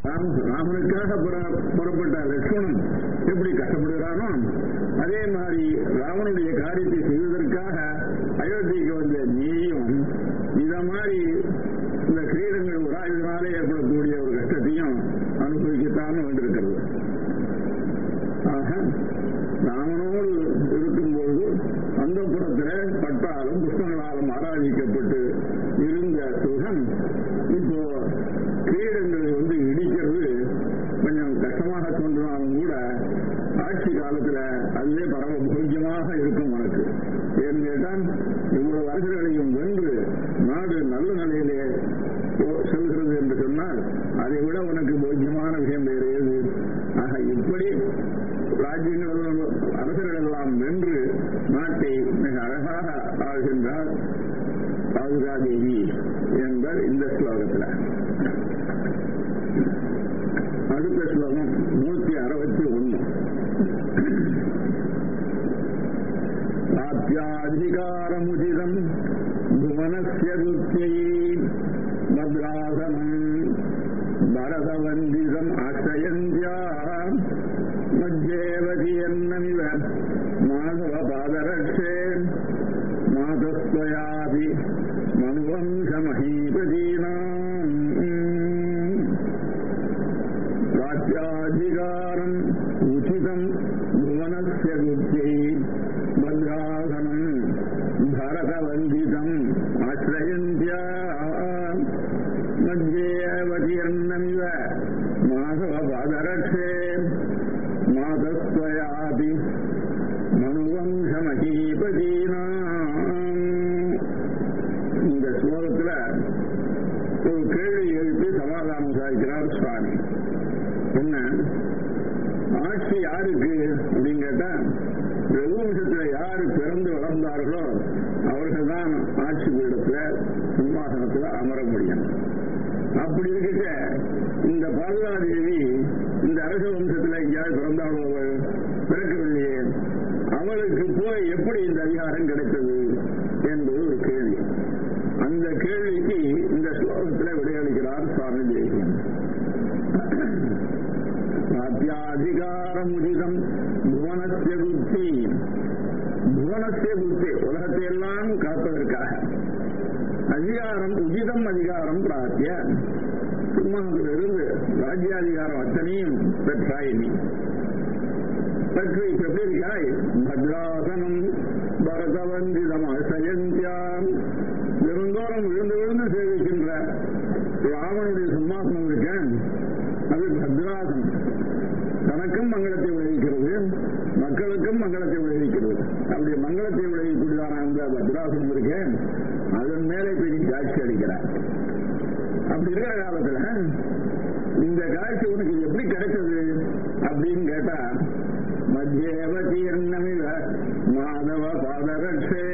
ராம- ராமனுக்காக புற- புறப்பட்ட லட்சுமணன் எப்படி கஷ்டப்படுகிறானோ அதே மாதிரி ராவனுடைய காரியத்தை செய்வதற்காக அயோத்திக்கு வந்த நீயும் இத மாதிரி இந்த கிரீடங்கள் உராயுதனாலே ஏற்படக்கூடிய ஒரு கஷ்டத்தையும் அனுபவிக்கத்தான் வேண்டியிருக்கிறது ஆக ராமனோடு இருக்கும்போது அந்த புறத்துல பட்டாலும் புஷ்பங்களாலும் ஆராதிக்கப்பட்டு இருந்த சுகம் இப்போ கிரீடங்களை வந்து இடிக்கிறது கொஞ்சம் கஷ்டமாக தோன்றினாலும் கூட ஆட்சி காலத்துல அதுவே பரம போக்கியமாக இருக்கும் உனக்கு ஏன்னு கேட்டால் இவ்வளவு அரசர்களையும் வென்று நாடு நல்ல நிலையிலே போ- செல்கிறது என்று சொன்னால் அதை விட உனக்கு போக்கியமான விஷயம் வேறு ஏது ஆக இப்படி ராஜ்யங்கள் எல்லாம், அரசர்கள் எல்லாம் வென்று நாட்டை மிக அழகாக ஆள்கின்றார் பாதுகாதேவி என்பர் இந்த ஸ்லோகத்தில் அடுத்த ஸ்லோகம் நூத்தி அறுபத்தி ஒன்னு प्राप्याधिकारमुदितम् भुवनस्य रुच्यै मद्रासनम् भरतवन्दितम् आश्रयन्त्या मध्येवतीयन्नमिव माधवपादरक्षे मातस्त्वयापि मनुवंशमहीपतीनाम् प्राप्याधिकारम् उचितम् भुवनस्य गुप्त्यै भद्रासनम् भरतवन्दितम् आश्रयन्त्या मध्ये अवतीर्णमिव माधवपादरक्षे मातस्त्वयापि மனுவம்சமகீபதீனாம் இந்த ஸ்லோகத்துல ஒரு கேள்வி எழுப்பி சமாதானம் சாதிக்கிறார் சுவாமி என்ன ஆட்சி யாருக்கு அப்படின்னு கேட்டா ரகுவம்சத்துல யாரு பிறந்து வளர்ந்தார்களோ அவர்கள் தான் ஆட்சி பீடத்துல சிம்மாசனத்துல அமர முடியும் அப்படி இருக்க இந்த பாதுகாதேவி இந்த அரச வம்சத்துல எங்கேயாவது பிறந்தாளோ அவள் பிறக்கவில்லையே அவளுக்கு போய் எப்படி இந்த அதிகாரம் கிடைத்தது என்பது ஒரு கேள்வி அந்த கேள்விக்கு இந்த ஸ்லோகத்துல விடையளிக்கிறார் சுவாமி தேசியம் பிராப்தியாதிகாரமுதிதம் புவனத்திய புத்தி புவனத்திய புத்தி உலகத்தை எல்லாம் காப்பதற்காக அதிகாரம் உஜிதம் அதிகாரம் பிராப்திய சிம்மத்திலிருந்து ராஜ்யாதிகாரம் அத்தனையும் பெற்றாய் நீ பெற்று இப்ப எப்படி இருக்காய் பத்ராசனம் பரதவந்திதம் அசயந்தியாம் தினந்தோறும் விழுந்து விழுந்து சேவிக்கின்ற ராவனுடைய சிம்மாசனம் இருக்கேன் அது பத்ராசனம் தனக்கும் மங்களத்தை விளைவிக்கிறது மக்களுக்கும் மங்களத்தை விளைவிக்கிறது அப்படி மங்களத்தை விளைவிக்கூடியதான அந்த பத்ராசனம் இருக்கேன் அதன் மேலே போய் நீ காட்சி அளிக்கிறார் அப்படி இருக்கிற காலத்துல இந்த காட்சி உனக்கு எப்படி கிடைச்சது அப்படின்னு கேட்டா மத்தியவதீர்ணமிவ மாதவ பாதரட்சே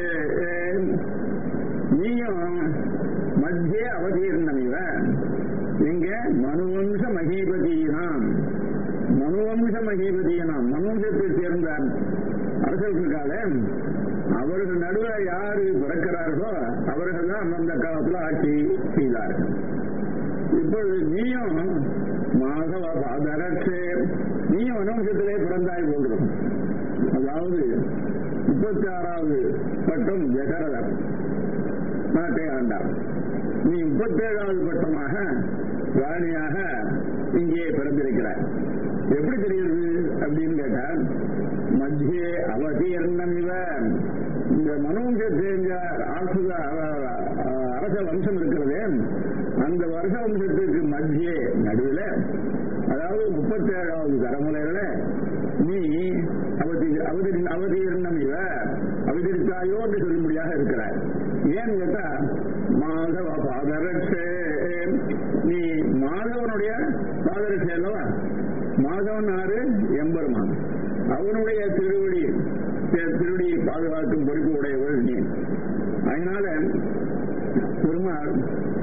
நீயும் மத்திய அவதீர்ணமிவ இங்க மனுவம்ச மகீபதியினாம் மனுவம்ச மகீபதியினாம் மனுவம்சத்தை சேர்ந்த அரசர்கள் இருக்காளே அவர்கள் நடுவில் யாரு பிறக்கிறார்களோ அவர்கள் தான் அந்த காலத்துல ஆட்சி செய்தார்கள் இப்பொழுது நீயும் மாதவ பாதரட்சே நீயும் வனவசத்திலே பிறந்தாய் போன்றும் அதாவது முப்பத்தி ஆறாவது பட்டம் ஜெகரதர் நாட்டை ஆண்டார் நீ முப்பத்தேழாவது பட்டமாக ராணியாக இங்கே பிறந்திருக்கிறாய் எப்படி தெரியுது அப்படின்னு கேட்டால் மத்திய அவதீர்ணம் இவ இந்த மனோங்க தெரிஞ்ச ஆசுத அரச வம்சம் இருக்கிறதே அந்த வருஷ வம்சத்துக்கு மத்திய நடுவில் அதாவது முப்பத்தேழாவது தலைமுறையில நீ அவதி அவதி அவதீர்ணம் இவ அவதரித்தாயோ என்று சொல்லும்படியாக இருக்கிறார் ஏன்னு கேட்டா மாதவ பாதரட்சே நீ மாதவனுடைய பாதரட்சே அல்லவா மாதவன் ஆறு எம்பெருமான் அவனுடைய திருவடி திருவடியை பாதுகாக்கும் பொறுப்பு உடையவள் நீ அதனால பெருமாள்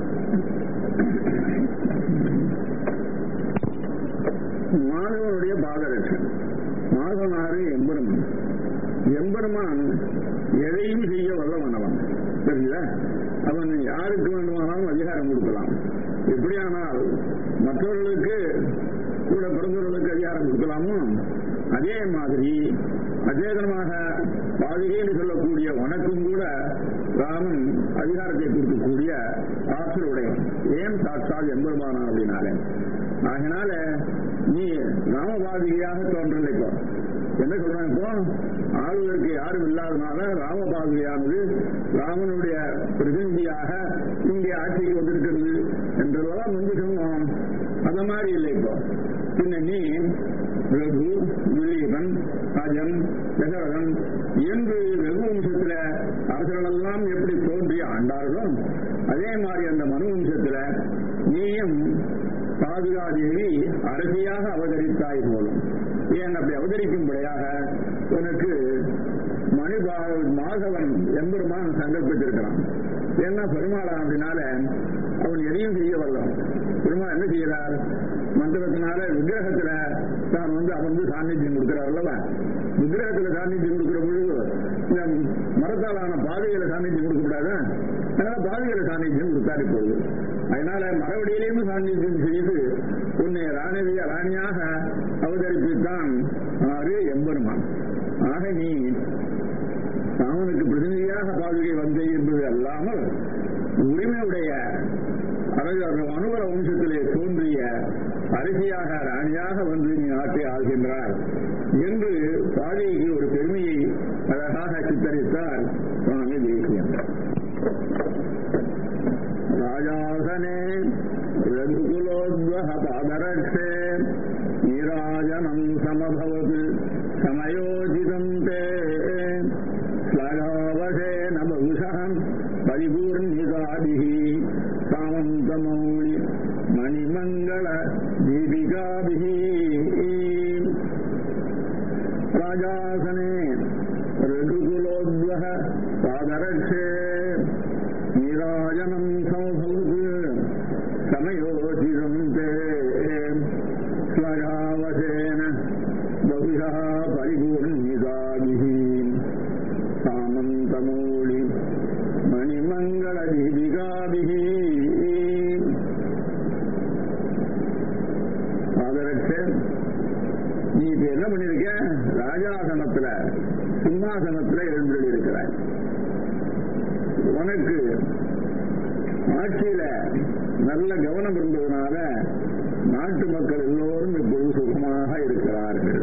மாதவனுடைய பாதரட்சன் மாதவனாறு எம்பெருமான் எம்பெருமான் எதையும் செய்ய வல்லவனவன் சரிங்களா அவன் யாருக்கு வேண்டுமானாலும் அதிகாரம் கொடுக்கலாம் எப்படியானால் மற்றவர்களுக்கு அதிகாரம் கொடுக்கலாமோ அதே மாதிரி அச்சேதனமாக பாதுகைன்னு சொல்லக்கூடிய உனக்கும் கூட ராமன் அதிகாரத்தை கொடுக்கக்கூடிய ஆற்றல் உடையவன் ஏன் சாட்சாத் எம்பெருமானா அப்படின்னாலே ஆகினால நீ ராமபாதிகையாக தோன்றல இப்போ என்ன சொல்றாங்க இப்போ ஆளுநருக்கு யாரும் இல்லாதனால ராமபாதிகையானது ராமனுடைய பிரதிநிதியாக இங்கே ஆட்சிக்கு வந்திருக்கிறது என்றதெல்லாம் முன்பு சொன்னோம் அந்த மாதிரி இல்லை இப்போ பின்ன நீ ரகு வில்லியவன் அஜன் தசரதன் என்று ரகு வம்சத்துல அரசர்களெல்லாம் எப்படி தோன்றி ஆண்டார்களோ அதே மாதிரி அந்த மனு வம்சத்துல நீயும் பாதுகாதேவி அரசியாக அவதரித்தாய் போலும் ஏன் அப்படி அவதரிக்கும்படியாக உனக்கு மணிபா மாதவன் எம்பெருமான் சங்கல்பித்திருக்கிறான் ஏன்னா பெருமாளா அப்படின்னால அவன் எதையும் செய்ய வரலாம் பெருமாள் என்ன செய்யறார் மந்திரத்தினால விக்கிரகத்துல தான் வந்து அமர்ந்து சாநித்தியம் கொடுக்கிறார் அல்லவா விக்கிரகத்துல சாநித்தியம் கொடுக்கிற பொழுது இந்த மரத்தாலான பாதையில சாநித்தியம் கொடுக்க கூடாது அதனால பாதையில சாநித்தியம் கொடுத்தாரு இப்பொழுது அதனால மறுபடியிலேயும் சாநித்தியம் செய்து உன்னை ராணவி ராணியாக அவதரிப்பித்தான் ஆறு எம்பெருமான் ஆக நீ ராமனுக்கு பிரதிநிதியாக பாதுகை வந்தே என்பது அல்லாமல் உரிமையுடைய அனுகர வம்சத்திலே தோன்றிய அரசியாக ராணியாக வந்து நீ நாட்டை ஆள்கின்றார் என்று பாதைக்கு ஒரு பெருமையை அழகாக சித்தரித்தார் சுவாமி தேசியம் ராஜாசனே ரகுகுலோத்வக பாதரக்ஷே நீராஜனம் சமபவது சமயோஜிதம் தே ஸ்லகாவசேன பகுஷம் பரிபூர்ணிதாபிः சாமந்தமௌளி மணிமங்கள தீபிகாபிः ராஜாசனே ரகுகுலோத்வக பாதரக்ஷே நீராஜனம் சமபவது சமயோஜிதம் தே ஸ்லகாவசேன बहुशः परिपूर्णिताभिः सामन्तमूलि मणिमङ्गलदीपिकाभिः ஆதரட்ச நீ இப்ப என்ன பண்ணிருக்க ராஜாசனத்துல சிம்மாசனத்துல எழுந்து இருக்கிறாய் உனக்கு ஆட்சியில நல்ல கவனம் இருந்ததுனால நாட்டு மக்கள் எல்லோரும் இப்பொழுது சுகமாக இருக்கிறார்கள்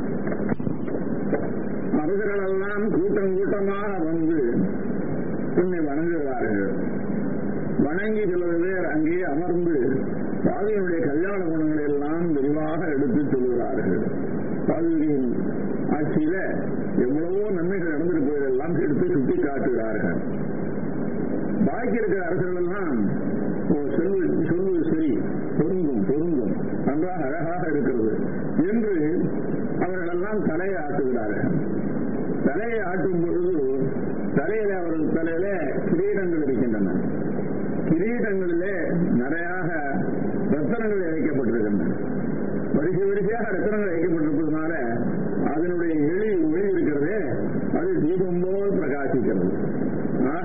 அரசர்களெல்லாம் கூட்டம் கூட்டமாக வந்து உன்னை வணங்குகிறார்கள் வணங்கி சில பேர் அங்கே அமர்ந்து பாதையினுடைய கல்யாண குணங்களை எல்லாம் விரிவாக எடுத்து சொல்கிறார்கள் பாதுகையின் ஆட்சியில எவ்வளவோ நன்மைகள் நடந்திருப்பதெல்லாம் எடுத்து சுட்டி காட்டுகிறார்கள் பாக்கி இருக்கிற அரசர்கள் எல்லாம் சொல்வது சொல்வது சரி பொருந்தும் பொருந்தும் நன்றாக அழகாக இருக்கிறது என்று அவர்களெல்லாம் தலையை ஆட்டுகிறார்கள் தலையை ஆட்டும் பொழுது தலையில அவர்கள் தலையில கிரீடங்கள் இருக்கின்றன கிரீடங்களிலே நிறையாக ரத்தனங்கள் இழைக்கப்பட்டிருக்கின்றன வரிசை வரிசையாக ரத்தனங்கள் இழைக்கப்பட்டிருப்பதனால அதனுடைய எளி ஒளி இருக்கிறதே அது தீபம் போல் பிரகாசிக்கிறது ஆக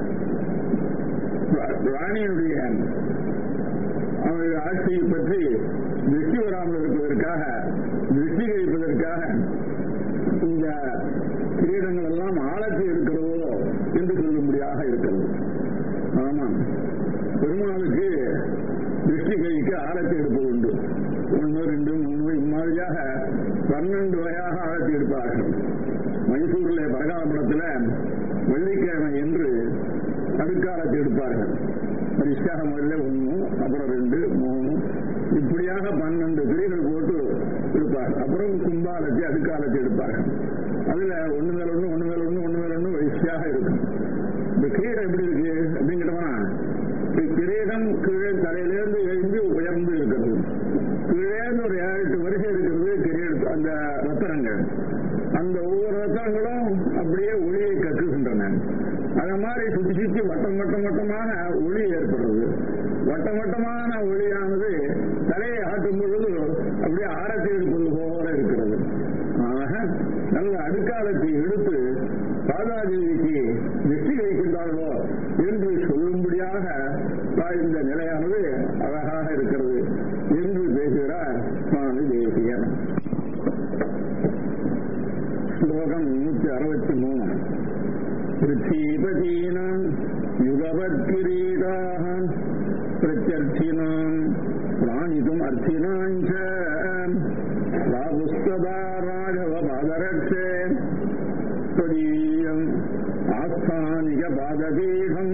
ராணியினுடைய அவருடைய ஆட்சியை பற்றி திருஷ்டி வராமல் இருப்பதற்காக திருஷ்டி கழிப்பதற்காக இந்த கிரீடங்கள் எல்லாம் ஆழத்தை இருக்கிறதோ என்று சொல்லும்படியாக இருக்கிறது ஆமாம் பெருமாளுக்கு திருஷ்டி கழிக்க ஆழத்தை எடுப்பது உண்டு ஒன்று ரெண்டு மூணு இம்மாதிரியாக பன்னெண்டு வகையாக ஆழத்தை எடுப்பார்கள் மைசூர்ல பரகாபுரத்துல வெள்ளிக்கிழமை என்று அடுக்காலத்தை எடுப்பார்கள் பரிசாக முதல்ல ஒன்று அப்புறம் ரெண்டு மூணு இப்படியாக பன்னெண்டு திரைகள் போட்டு இருப்பார் அப்புறம் கும்பாலத்தை அடுக்காலத்தை எடுப்பார்கள் அதுல ஒண்ணு மேல ஒண்ணு ஒண்ணு மேல ஒண்ணு ஒண்ணு மேல ஒண்ணு வரிசையாக இருக்கும் இந்த கிரீடம் எப்படி இருக்கு அப்படின்னு கேட்டோம்னா கிரீடம் கீழே தலையிலிருந்து எழுந்து உயர்ந்து இருக்கிறது கீழேந்து ஒரு ஏழு எட்டு வரிசை இருக்கிறது கிரீட அந்த ரத்தனங்கள் அந்த ஒவ்வொரு ரத்தனங்களும் அப்படியே ஒளியை கக்குகின்றன அந்த மாதிரி சுத்தி சுத்தி வட்டம் வட்டம் வட்டமாக ஒளி ஏற்படுறது வட்டம் வட்டமான ஒளியானது தலையை ஆட்டும் பொழுது அப்படியே ஆரத்தி எடுப்பது போல இருக்கிறது ஆக நல்ல அடுக்காலத்தை எடுத்து பாதாதேவிக்கு வெற்றி வைக்கின்றார்களோ என்று சொல்லும்படியாக இந்த நிலையானது அழகாக இருக்கிறது என்று பேசுகிறார் சுவாமி தேசியன் ஸ்லோகம் நூத்தி அறுபத்தி மூணு பிருத்தீபதீனாம் யுகவத்கிரீடாக பிரத்யர்த்தினாம் பிராணிதும் அர்த்தினாஞ்ச ராகுஸ்ததா ராகவ பாதரட்சே त्वदीयम् आस्थानिकपादपीठम्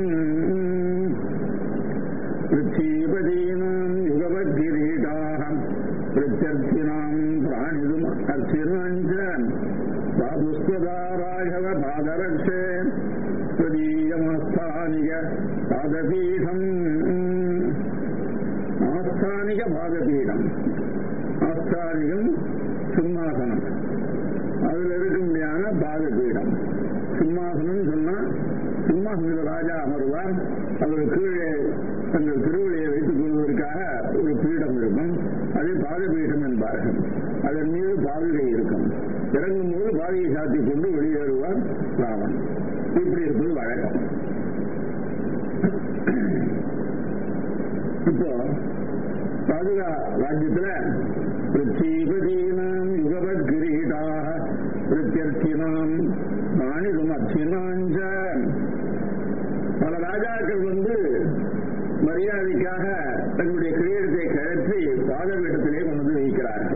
पृथ्वीपदीनाम् युगवद्गिरीटाः प्रत्यर्थिनाम् प्राणितुम् अर्थिनाम् च साधुस्वदा राघवपादरक्षे त्वदीयमास्थानिकपादपीठम् ஆஸ்தானிகபாதபீடம் ஆஸ்தானிகம் சிம்மாசனம் அதுல இருக்க முடியாத பாதபீடம் சிம்மாசனம் சொன்னா சிம்மாசனத்தில் ராஜா அமர்வார் அவர் கீழே தங்கள் திருவிழையை வைத்துக் கொள்வதற்காக ஒரு பீடம் இருக்கும் அதை பாதபீடம் என்பார்கள் அதன் மீது பாதுகை இருக்கும் இறங்கும் போது பாதுகை சாத்திக் கொண்டு வெளியேறுவார் ராமன் இப்படி இருப்பது வழக்கம் இப்போ பாதுகா ராஜ்யத்துல பிருத்தீபதீனாம் யுகவத் கிரீடாக பிரத்யர்த்தினாம் மாணிதம் அர்ச்சினாஞ்ச பல ராஜாக்கள் வந்து மரியாதைக்காக தங்களுடைய கிரீடத்தை கழற்றி பாதபீடத்திலே கொண்டு வந்து வைக்கிறார்கள்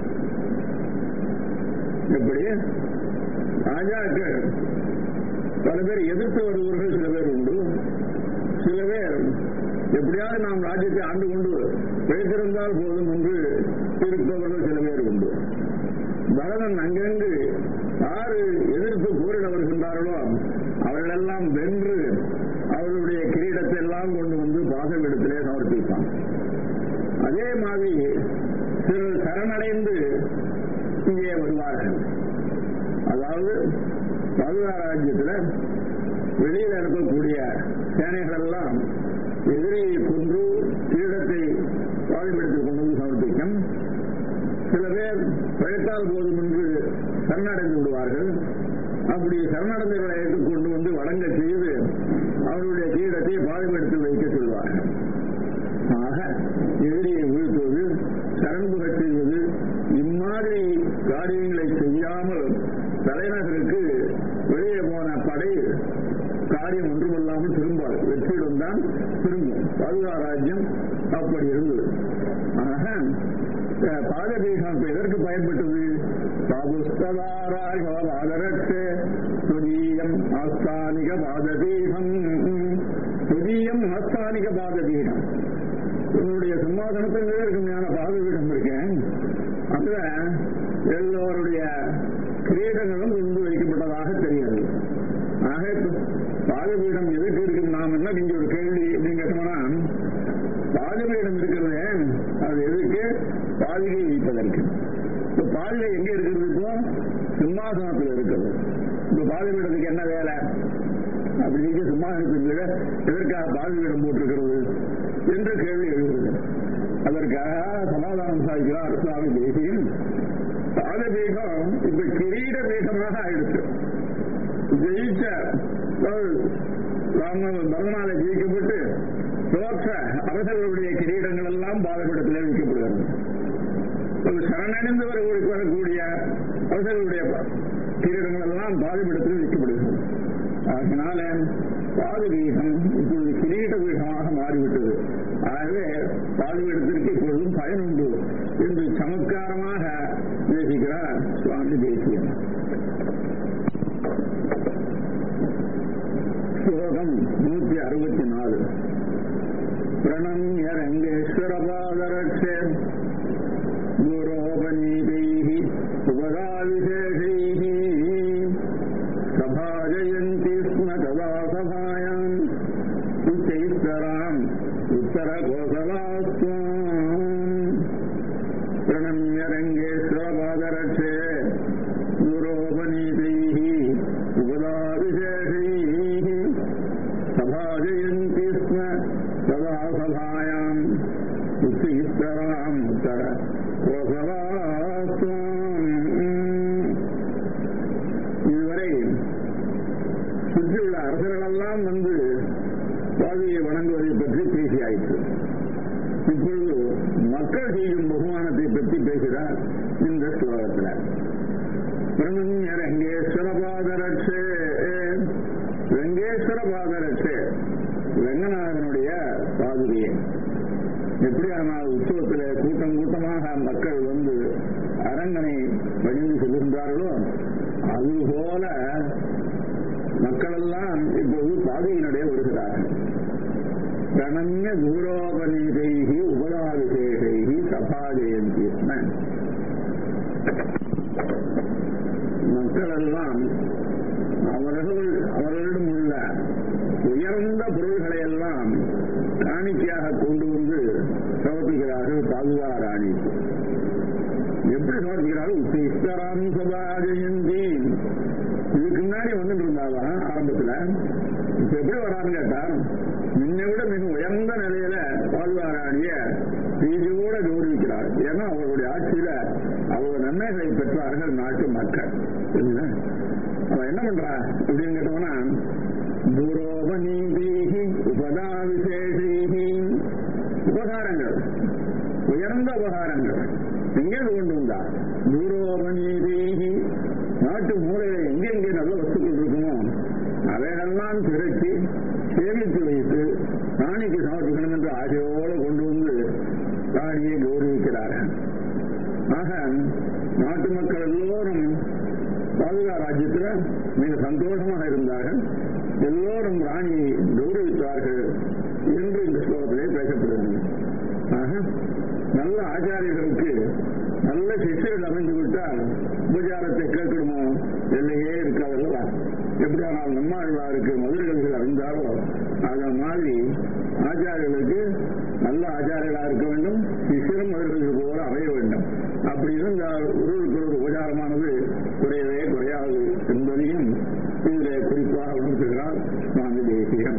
எப்படி ராஜாக்கள் பல பேர் எதிர்த்து வருபவர்கள் சில பேர் உண்டு சில பேர் எப்படியாவது நாம் ராஜ்யத்தை ஆண்டு கொண்டு வைத்திருந்தால் போதும் என்று இருப்பவர்கள் சில பேர் உண்டு பரதன் அங்கங்கு யாரு எதிர்த்து போரிட வருகின்றார்களோ அவர்களெல்லாம் வென்று அவர்களுடைய கிரீடத்தை எல்லாம் கொண்டு வந்து பாசவிடத்திலே சமர்ப்பிப்பான் அதே மாதிரி சிலர் சரணடைந்து இங்கே வருவார்கள் அதாவது பாதுகா ராஜ்யத்தில் வெளியில் இருக்கக்கூடிய சேனைகள் எல்லாம் எதிரியை கொன்று கிரீடத்தை பாதிப்படுத்திக் கொண்டு வந்து சமர்ப்பிக்கும் சில பேர் பழைத்தால் போதும் என்று சரணடைந்து விடுவார்கள் அப்படி சரணடைந்தவர்களை கொண்டு வந்து வழங்க செய்து அவருடைய கிரீடத்தை பாதிப்படுத்தி வைக்க சொல்வார்கள் ஆக எதிரியை வீழ்த்துவது சரண்புக செய்வது இம்மாதிரி காரியங்களை செய்யாமல் தலைநகருக்கு வெளியே போன படை காரியம் ஒன்றுமில்லாமல் திரும்பாது வெற்றியிடம் தான் திரும்பும் பாதுகா ராஜ்யம் அப்படி இருந்தது ஆக பாதபீகம் எதற்கு பயன்பட்டது பாதுஸ்ததாராகவாதரட்சே துதியம் ஆஸ்தானிக பாதபீகம் துதியம் ஆஸ்தானிக பாதபீகம் உன்னுடைய சிம்மாசனத்தில் இருக்குமையான பாதபீடம் இருக்கேன் அதுல எல்லோருடைய கிரீடங்களும் கொண்டு வைக்கப்பட்டதாக தெரிகிறது ஆக பாதபீடம் எதுக்கு இருக்கு நாம் என்ன நீங்க ஒரு கேள்வி அப்படின்னு கேட்டோம்னா பாதபீடம் இருக்கிறது அது எதுக்கு பாதிகை வைப்பதற்கு இப்ப பாதிகை எங்க இருக்கிறது இப்போ சிம்மாசனத்தில் இருக்கிறது இப்ப பாதபீடத்துக்கு என்ன வேலை அப்படி நீங்க சிம்மாசனத்தின் கீழே எதற்காக பாதபீடம் போட்டிருக்கிறது என்ற கேள்வி எழுகிறது அதற்காக சமாதானம் சாதிக்கிறார் சுவாமி தேசியம் பாதபீகம் இப்ப கிரீட பீகமாக ஆயிடுச்சு ஜெயிச்ச பரதனால ஜெயிக்கப்பட்டு தோற்ற அரசர்களுடைய கிரீடங்கள் எல்லாம் பாதபீடத்திலே வைக்கப்படுகிறது சரணடைந்து வரக்கூடிய அரசர்களுடைய கிரீடங்கள் எல்லாம் பாதபீடத்தில் வைக்கப்படுகிறது அதனால பாதுபீகம் இப்பொழுது கிரீட பீகமாக மாறிவிட்டது ஆகவே பாதுபீடத்திற்கு இப்பொழுதும் பயன் உண்டு என்று சமத்காரமாக பேசுகிறார் சுவாமி தேசியம் ஸ்லோகம் நூத்தி அறுபத்தி நாலு பிரணம்ய ரங்கேஸ்வரபாதரட்சே குரோபநீதைः उपदाविशेषैः सभाजयन्ति स्म तदा सभायाम् उच्चैस्तराम् उत्तरकोसलास्त्वाम् प्रणम्य रङ्गेश्वरपादरक्षे गुरोपनीतैः उपदाविशेषैः सभाजयन्ति स्म तदा सभायाम् उच्चैस्तराम् उत्तर இதுவரை சுற்றியுள்ள அரசர்களெல்லாம் வந்து சுவாமியை வணங்குவதை பற்றி பேசியாயிற்று இப்பொழுது மக்கள் செய்யும் பகுமானத்தை பற்றி பேசுகிறார் இந்த ஸ்லோகத்துல பிரமண்ய ரங்கேஸ்வர பாதரட்சே ரங்கேஸ்வர பாதரட்சே ரங்கநாதனுடைய பாதுகையை எப்படி ஆனால் உற்சவத்தில் கூட்டம் கூட்டமாக மக்கள் வந்து அரங்கனை வழிந்து செல்கின்றார்களோ அதுபோல மக்களெல்லாம் இப்போது பாதையினுடைய வருகிறார்கள் பிரணம்ய தூரோபநீதைகி உபதாவிசேஷைகி சபா ஜெயந்தி மக்களெல்லாம் அவர்கள் அவர்களிடம் உள்ள உயர்ந்த பொருள்களை எல்லாம் காணிக்கையாக கொண்டு வந்து சமர்ப்பிக்கிறார்கள் பாதுகா ராணி எப்படி சமர்ப்பிக்கிறார்கள் உத்திஷ்டராம் சபா ஜெயந்தி இதுக்கு முன்னாடி வந்துட்டு இருந்தாவா ஆரம்பத்துல இப்ப எப்படி வரான்னு கேட்டா முன்னை விட மிக உயர்ந்த நிலையில பாதுகாராணிய கூட கௌரவிக்கிறார் ஏன்னா அவர்களுடைய ஆட்சியில அவ்வளவு நன்மைகளை பெற்றார்கள் நாட்டு மக்கள் சரிங்களா? அவன் என்ன பண்றா அப்படின்னு கேட்டோம்னா தூரோபநீதீகி உபதா விசேஷீகி உபகாரங்கள் உயர்ந்த உபகாரங்கள் எங்கே கொண்டு வந்தா தூரோபநீதீகி நாட்டு மூலையில எங்கெங்கே நல்ல வஸ்துக்கள் இருக்குமோ அவைகளெல்லாம் திரட்டி சேமித்து வைத்து ராணிக்கு சமர்ப்பிக்கணும் என்று ஆசையோடு கொண்டு வந்து ராணியை கௌரவிக்கிறார்கள் ஆக நாட்டு மக்கள் எல்லோரும் பாதுகா ராஜ்யத்தில் மிக சந்தோஷமாக இருந்தார்கள் எல்லோரும் ராணியை கௌரவித்தார்கள் என்று இந்த ஸ்லோகத்திலே பேசப்படுகிறது ஆக நல்ல ஆச்சாரியர்களுக்கு நல்ல சிஷ்யர்கள் அமைந்து விட்டால் உபச்சாரத்தை கேட்கணுமோ எல்லையே இருக்காதல்லவா எப்படியானால் நம்மாழ்வாருக்கு மதுரைகள் அறிந்தாரோ அத மாதிரி ஆச்சாரியர்களுக்கு நல்ல ஆச்சாரியர்களா இருக்க வேண்டும் சிஷ்யரும் மதுரைகளுக்கு போல அமைய வேண்டும் அப்படி இருந்தால் ஒருவருக்கு ஒரு உபச்சாரமானது குறையவே குறையாது என்பதையும் இதில் குறிப்பாக உணர்த்துகிறார் சுவாமி தேசியம்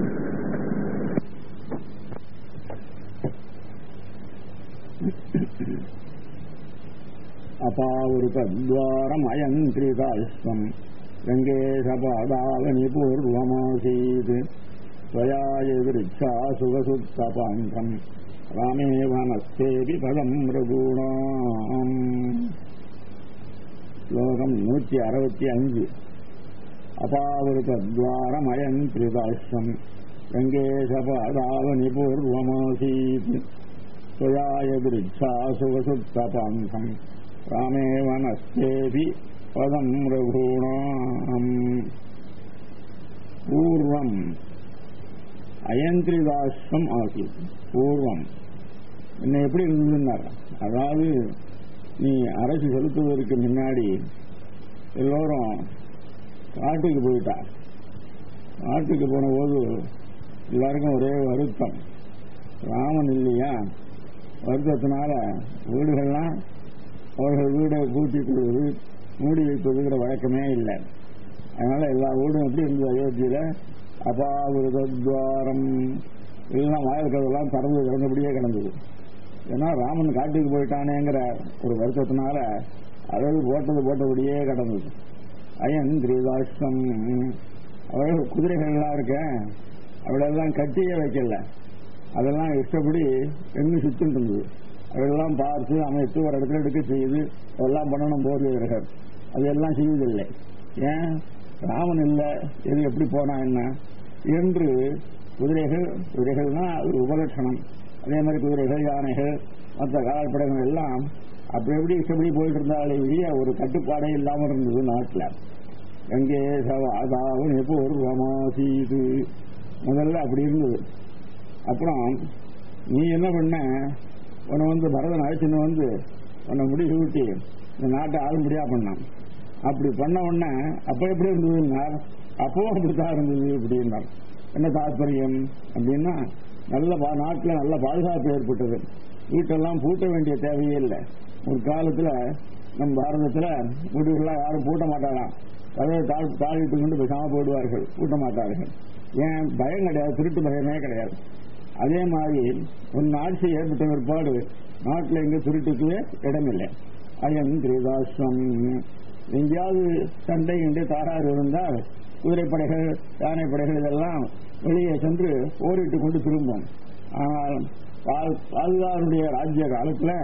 अपावृतद्वारमयन्त्रिताश्वम् रङ्गेशपादावनि पूर्वमासीत् त्वया यदृच्छा सुखसुत्तपान्तम् रामे वनस्थेऽपि पदम् मृगूणाम् श्लोकम् नूति अरुपति अञ्जु अपावृतद्वारमयन्त्रिताश्वम् रङ्गेशपादावनि पूर्वमासीत् त्वया यदृच्छा सुखसुत्तपान्तम् रामे वनस्थेऽपि पदम् रघूणाम् பூர்வம் அயந்திரிதாஸ்வம் ஆசித் பூர்வம் என்ன எப்படி இருந்ததுன்னார் அதாவது நீ அரசு செலுத்துவதற்கு முன்னாடி எல்லோரும் காட்டுக்கு போயிட்டா காட்டுக்கு போன போது எல்லாருக்கும் ஒரே வருத்தம் ராமன் இல்லையா வருத்தத்தினால வீடுகள்லாம் அவர்கள் வீடை பூட்டி கொள்வது மூடி வைப்பதுங்கிற வழக்கமே இல்லை அதனால எல்லா வீடும் எப்படி இருந்தது அயோத்தியில அபாவிரதத்வாரம் எல்லாம் வாயில்களெல்லாம் திறந்து திறந்தபடியே கிடந்தது ஏன்னா ராமன் காட்டுக்கு போயிட்டானேங்கிற ஒரு வருத்தத்தினால அதாவது போட்டது போட்டபடியே கிடந்தது அயன் கிரீதாஷ்டம் அவர்கள் குதிரைகள்லாம் இருக்க அவளெல்லாம் கட்டியே வைக்கல அதெல்லாம் இஷ்டப்படி எங்கு சுத்திட்டு இருந்தது அதெல்லாம் பார்த்து அமைத்து ஒரு இடத்துல எடுக்க செய்து அதெல்லாம் பண்ணணும் போர் வீரர்கள் அதெல்லாம் செய்வதில்லை ஏன் ராமன் இல்லை எது எப்படி போனா என்ன என்று குதிரைகள் குதிரைகள்னா ஒரு உபலட்சணம் அதே மாதிரி குதிரைகள் யானைகள் மற்ற காலாட்படைகள் எல்லாம் அப்படி எப்படி இஷ்டப்படி போயிட்டு இருந்தாலே வெளியே ஒரு கட்டுப்பாடே இல்லாமல் இருந்தது நாட்டில் எங்கே அதாவது எப்போ ஒரு ரமாசீது முதல்ல அப்படி இருந்தது அப்புறம் நீ என்ன பண்ண உன்னை வந்து பரதன் அழைச்சின்னு வந்து உன்னை முடி சூட்டி இந்த நாட்டை ஆளும்படியா பண்ணான் அப்படி பண்ண உடனே அப்ப எப்படி இருந்ததுன்னா அப்பவும் அப்படித்தான் இருந்தது அப்படின்னார் என்ன தாற்பயம் அப்படின்னா நல்ல பா- நாட்டுல நல்ல பாதுகாப்பு ஏற்பட்டது வீட்டெல்லாம் பூட்ட வேண்டிய தேவையே இல்லை ஒரு காலத்துல நம் பாரதத்துல வீடுகள்லாம் யாரும் பூட்ட மாட்டாராம் கதவை தாழ் தாழிட்டு கொண்டு பேசாம போயிடுவார்கள் பூட்ட மாட்டார்கள் ஏன் பயம் கிடையாது திருட்டு பயமே கிடையாது அதே மாதிரி உன் ஆட்சி ஏற்பட்ட பிற்பாடு நாட்டில் எங்க திருட்டுக்கவே இடமில்லை அயன் கிரீதாஸ்வம் எங்கேயாவது சண்டை இன்று தாராறு இருந்தால் குதிரைப்படைகள் யானைப்படைகள் இதெல்லாம் வெளியே சென்று போரிட்டு கொண்டு திரும்பும் ஆனால் பாதுகாருடைய ராஜ்ய காலத்துல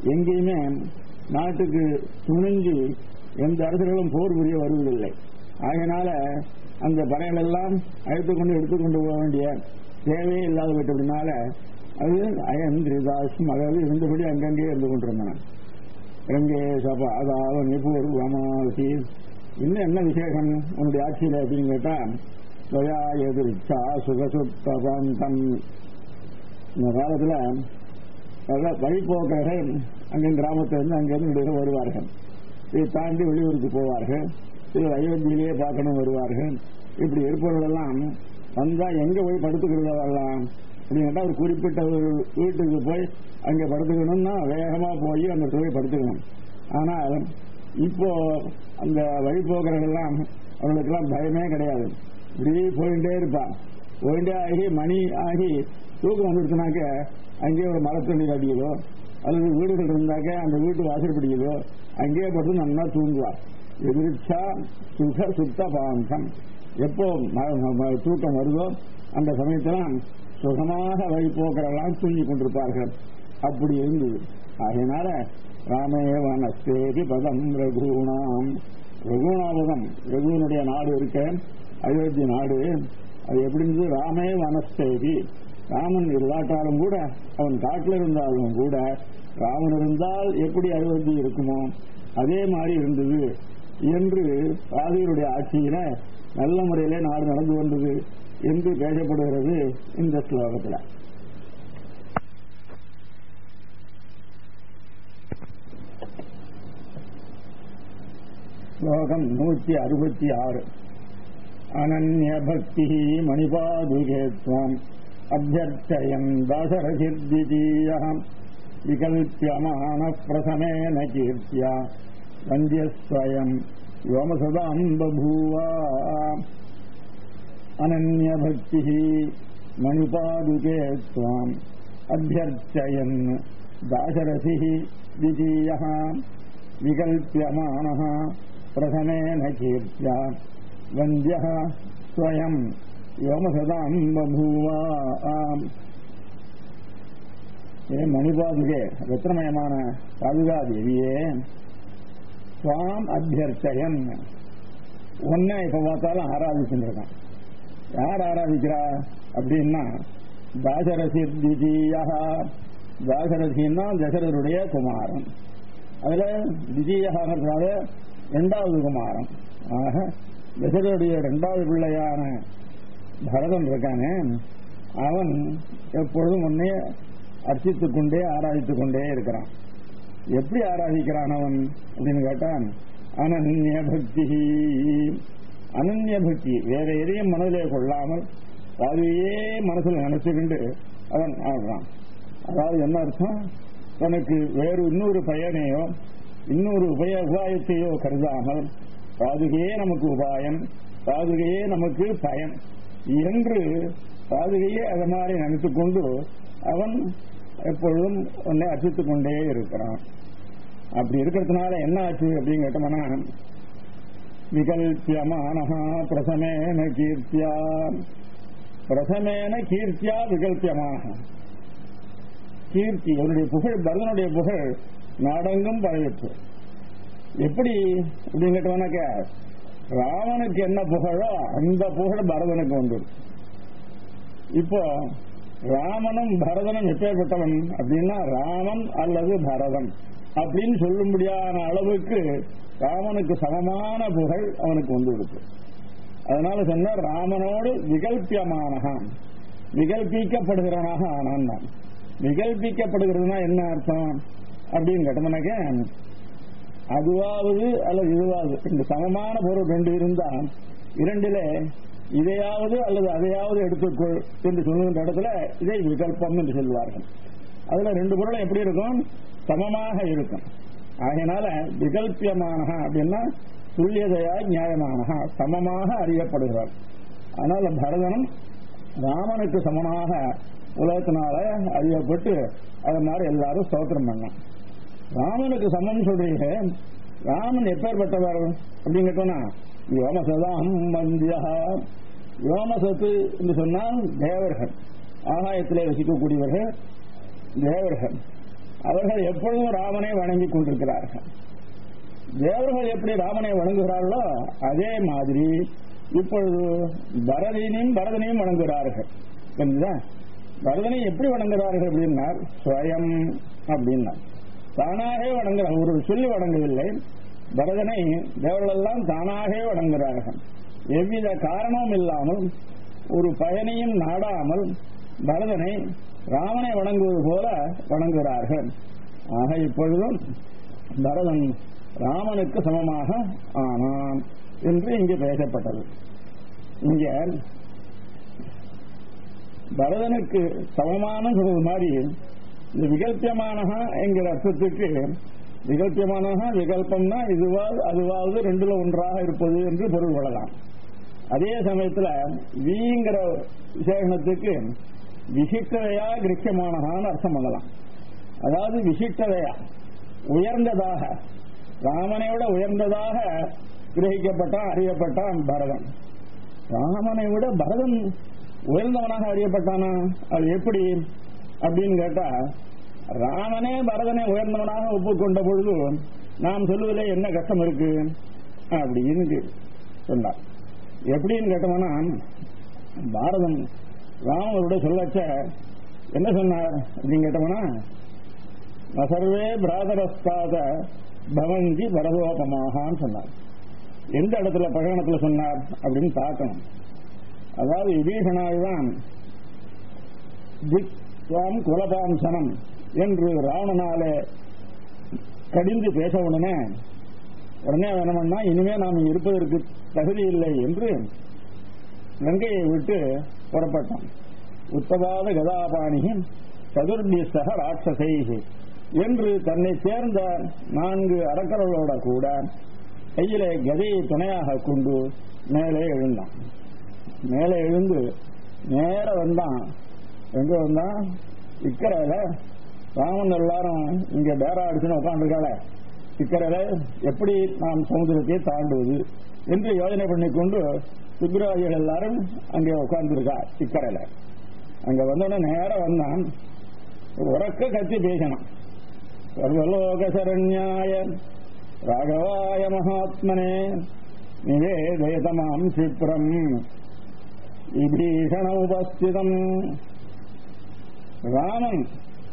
எங்கேயுமே நாட்டுக்கு துணிஞ்சு எந்த அரசர்களும் போர் புரிய வருவதில்லை ஆகையினால அந்த படைகள் எல்லாம் அழைத்துக் கொண்டு எடுத்துக்கொண்டு போக வேண்டிய தேவையே இல்லாத விட்டபடினால அது அயன் திரிதாசும் அதாவது இருந்தபடி அங்கங்கே இருந்து கொண்டிருந்தன எங்கே சபா அதாவது நிபூர் வமாவசி இன்னும் என்ன விசேஷம் உன்னுடைய ஆட்சியில அப்படின்னு கேட்டா ஸ்வயா எதிர்ச்சா சுகசுத்தபந்தம் இந்த காலத்துல அதாவது வழிபோக்கர்கள் அங்கே கிராமத்திலிருந்து அங்கிருந்து இடையில வருவார்கள் இதை தாண்டி வெளியூருக்கு போவார்கள் சிலர் அயோத்தியிலேயே பார்க்கணும் வருவார்கள் இப்படி இருப்பவர்கள் எல்லாம் வந்தா எங்க போய் படுத்துக்கிறதா வரலாம் அப்படின்னு கேட்டா ஒரு குறிப்பிட்ட ஒரு வீட்டுக்கு போய் அங்க படுத்துக்கணும்னா வேகமா போய் அந்த இடத்துல போய் படுத்துக்கணும் ஆனால் இப்போ அந்த வழிபோக்கர்கள் எல்லாம் அவங்களுக்கெல்லாம் பயமே கிடையாது இப்படி போயிட்டே இருப்பான் போயிட்டே ஆகி மணி ஆகி தூக்கம் வந்துருச்சுனாக்க அங்கேயே ஒரு மரத்தண்ணி கட்டியதோ அல்லது வீடுகள் இருந்தாக்க அந்த வீட்டு வாசல் பிடிக்குதோ அங்கேயே படுத்து நல்லா தூங்குவார் எதிர்ச்சா சுக சுத்த பாந்தம் எப்போ ம- ம- ம- தூக்கம் வருதோ அந்த சமயத்துல சுகமாக வழிபோக்கரெல்லாம் தூங்கி கொண்டிருப்பார்கள் அப்படி இருந்தது ஆகையினால ராமேவனஸ்தேதி பதம் ரகுணாம் ரகுணாபதம் ரகுனுடைய நாடு இருக்க அயோத்தி நாடு அது எப்படி இருந்தது ராமே வனஸ்தேதி ராமன் இல்லாட்டாலும் கூட அவன் காட்டில் இருந்தாலும் கூட ராமன் இருந்தால் எப்படி அயோத்தி இருக்குமோ அதே மாதிரி இருந்தது என்று பாதியருடைய ஆட்சியில நல்ல முறையிலே நாடு நடந்து வந்தது என்று பேசப்படுகிறது இந்த ஸ்லோகத்தில் ஸ்லோகம் நூற்றி அறுபத்தி ஆறு அனன்ய பக்தி மணிபாதுகே துவம் அபியர்ச்சயன் தாசரசிர்திஜீயம் விகல்பியமான பிரசமேன கீர்த்தியா வந்தியஸ்வயம் யோமசதாம் பபூவா அனன்ய பக்தி மணிபாதுகே துவம் அபியர்ச்சயன் தாசரசி द्वितीयः विकल्प्यमानः प्रथमेन कीर्त्या वन्द्यः स्वयम् व्योमसदाम् बभूव ஏ மணிபாதுகே ரத்னமயமான பாதுகா தேவியே சுவாம் அபியர்ச்சயன் உன்னை இப்ப பார்த்தாலும் ஆராதிச்சுருக்கான் யார் ஆராதிக்கிறா அப்படின்னா தாசரசி திஜீயா தாசரசின்னா தசரருடைய குமாரன் அதுல விஜயகாங்கிறதுனால இரண்டாவது குமாரன் ஆக தசரருடைய இரண்டாவது பிள்ளையான பரதன் இருக்கானே அவன் எப்பொழுதும் உன்னை அர்ச்சித்துக் கொண்டே ஆராதித்துக் கொண்டே இருக்கிறான் எப்படி ஆராதிக்கிறான் அவன் அப்படின்னு கேட்டான் அனன்ய பக்தி அனன்ய பக்தி வேற எதையும் மனதிலே கொள்ளாமல் அதையே மனசில் நினைச்சுக்கிண்டு அவன் ஆடுறான் அதாவது என்ன அர்த்தம் தனக்கு வேறு இன்னொரு பயனையோ இன்னொரு உபய உபாயத்தையோ கருதாமல் பாதுகையே நமக்கு உபாயம் பாதுகையே நமக்கு பயன் என்று பாதுகையே அதை மாதிரி நினைத்துக் கொண்டு அவன் எப்பொழுதும் உன்னை அர்ச்சித்துக் கொண்டே இருக்கிறான் அப்படி இருக்கிறதுனால என்ன ஆச்சு அப்படின்னு கேட்டோம்னா விகல்பியமானஹா பிரசமேன கீர்த்தியா பிரசமேன கீர்த்தியா விகல்பியமாக கீர்த்தி அவனுடைய புகழ் பரதனுடைய புகழ் நாடெங்கும் பரவிற்று எப்படி அப்படின்னு கேட்டோம்னாக்க ராவனுக்கு என்ன புகழோ அந்த புகழ் பரதனுக்கு உண்டு இப்போ ராமனும் பரதனும் எப்பேற்பட்டவன் அப்படின்னா ராமன் அல்லது பரதன் அப்படின்னு சொல்லும்படியான அளவுக்கு ராமனுக்கு சமமான புகழ் அவனுக்கு வந்து இருக்கு அதனால சொன்ன ராமனோடு விகல்பியமானகா விகல்பிக்கப்படுகிறவனாக ஆனான் நான் விகல்பிக்கப்படுகிறதுனா என்ன அர்த்தம் அப்படின்னு கேட்டோம்னாக்க அதுவாவது அல்லது இதுவாவது இந்த சமமான பொருள் ரெண்டு இருந்தா இரண்டிலே இதையாவது அல்லது அதையாவது எடுத்துக்கொள் என்று சொல்லுகின்ற இடத்துல இதை விகல்பம் என்று சொல்வார்கள் அதுல ரெண்டு பொருளும் எப்படி இருக்கும் சமமாக இருக்கும் ஆகையினால விகல்பியமான அப்படின்னா துல்லியதையா நியாயமானகா சமமாக அறியப்படுகிறார் அதனால பரதனும் ராமனுக்கு சமனாக உலகத்தினால அறியப்பட்டு அது மாதிரி எல்லாரும் ஸ்தோத்திரம் பண்ணான் ராமனுக்கு சமம் சொல்றீங்க ராமன் எப்பேற்பட்டவர் அப்படின்னு கேட்டோம்னா யோமசதாம் வந்தியா யோமசத்து என்று சொன்னால் தேவர்கள் ஆகாயத்திலே வசிக்கக்கூடியவர்கள் தேவர்கள் அவர்கள் எப்பொழுதும் ராமனை வணங்கிக் கொண்டிருக்கிறார்கள் தேவர்கள் எப்படி ராமனை வணங்குகிறார்களோ அதே மாதிரி இப்பொழுது பரதனையும் பரதனையும் வணங்குகிறார்கள் புரிஞ்சுதா பரதனை எப்படி வணங்குகிறார்கள் அப்படின்னா ஸ்வயம் அப்படின்னா தானாகவே வணங்குறாங்க ஒரு சொல்லி வணங்கவில்லை பரதனை தேவர்களெல்லாம் தானாகவே வணங்குகிறார்கள் எவ்வித காரணமும் இல்லாமல் ஒரு பயனையும் நாடாமல் பரதனை ராமனை வணங்குவது போல வணங்குகிறார்கள் ஆக இப்பொழுதும் பரதன் ராமனுக்கு சமமாக ஆனான் என்று இங்கு பேசப்பட்டது இங்க பரதனுக்கு சமமான சொல்றது மாதிரி இந்த விகல்பியமானகா என்கிற அர்த்தத்துக்கு விகல்பியமானகா விகல்பம்னா இதுவாது அதுவாவது ரெண்டுல ஒன்றாக இருப்பது என்று பொருள் கொள்ளலாம் அதே சமயத்துல வீங்கிற விசேஷணத்துக்கு விசிஷ்டதையா கிரக்கியமானகான்னு அர்த்தம் பண்ணலாம் அதாவது விசிஷ்டதையா உயர்ந்ததாக ராமனை விட உயர்ந்ததாக கிரகிக்கப்பட்டான் அறியப்பட்டான் பரதன் ராமனை விட பரதன் உயர்ந்தவனாக அறியப்பட்டானா அது எப்படி அப்படின்னு கேட்டா ராமனே பரதனை உயர்ந்தவனாக ஒப்புக்கொண்ட பொழுது நாம் சொல்லுவதிலே என்ன கஷ்டம் இருக்கு அப்படின்னு சொன்னார் எப்படின்னு கேட்டோம்னா பாரதம் ராமனோட சொல்லச்ச என்ன சொன்னார் அப்படின்னு கேட்டோம்னா நசர்வே பிராதரஸ்தாத பவந்தி பரதோபமாகான்னு சொன்னார் எந்த இடத்துல பிரகடனத்துல சொன்னார் அப்படின்னு பார்க்கணும் அதாவது விபீஷணாய்தான் திக் துவாம் குலபாம்சனம் என்று ராவணனாலே கடிந்து பேச உடனே உடனே வேணும்னா இனிமே நாம் இருப்பதற்கு தகுதி இல்லை என்று லங்கையை விட்டு புறப்பட்டான் உத்தவாத கதாபாணியும் சதுர்பிசக ராட்சசைகி என்று தன்னை சேர்ந்த நான்கு அரக்கர்களோட கூட கையிலே கதையை துணையாக கொண்டு மேலே எழுந்தான் மேலே எழுந்து நேர வந்தான் எங்க வந்தான் இக்கரையில ராமன் எல்லாரும் இங்க பேரா அடிச்சுன்னு உட்காந்துருக்காள இக்கரையில எப்படி நாம் சமுதிரத்தை தாண்டுவது என்று யோஜனை பண்ணிக்கொண்டு சுப்ராஜிகள் எல்லாரும் அங்கே உட்கார்ந்துருக்கா இக்கரையில அங்க வந்தோடனே நேரம் வந்தான் உறக்க கத்தி பேசணும் சர்வலோக சரண்யாய ராகவாய மகாத்மனே நிவேதேதமாம் சிப்ரம் விபீஷண உபஸ்திதம் ராமன்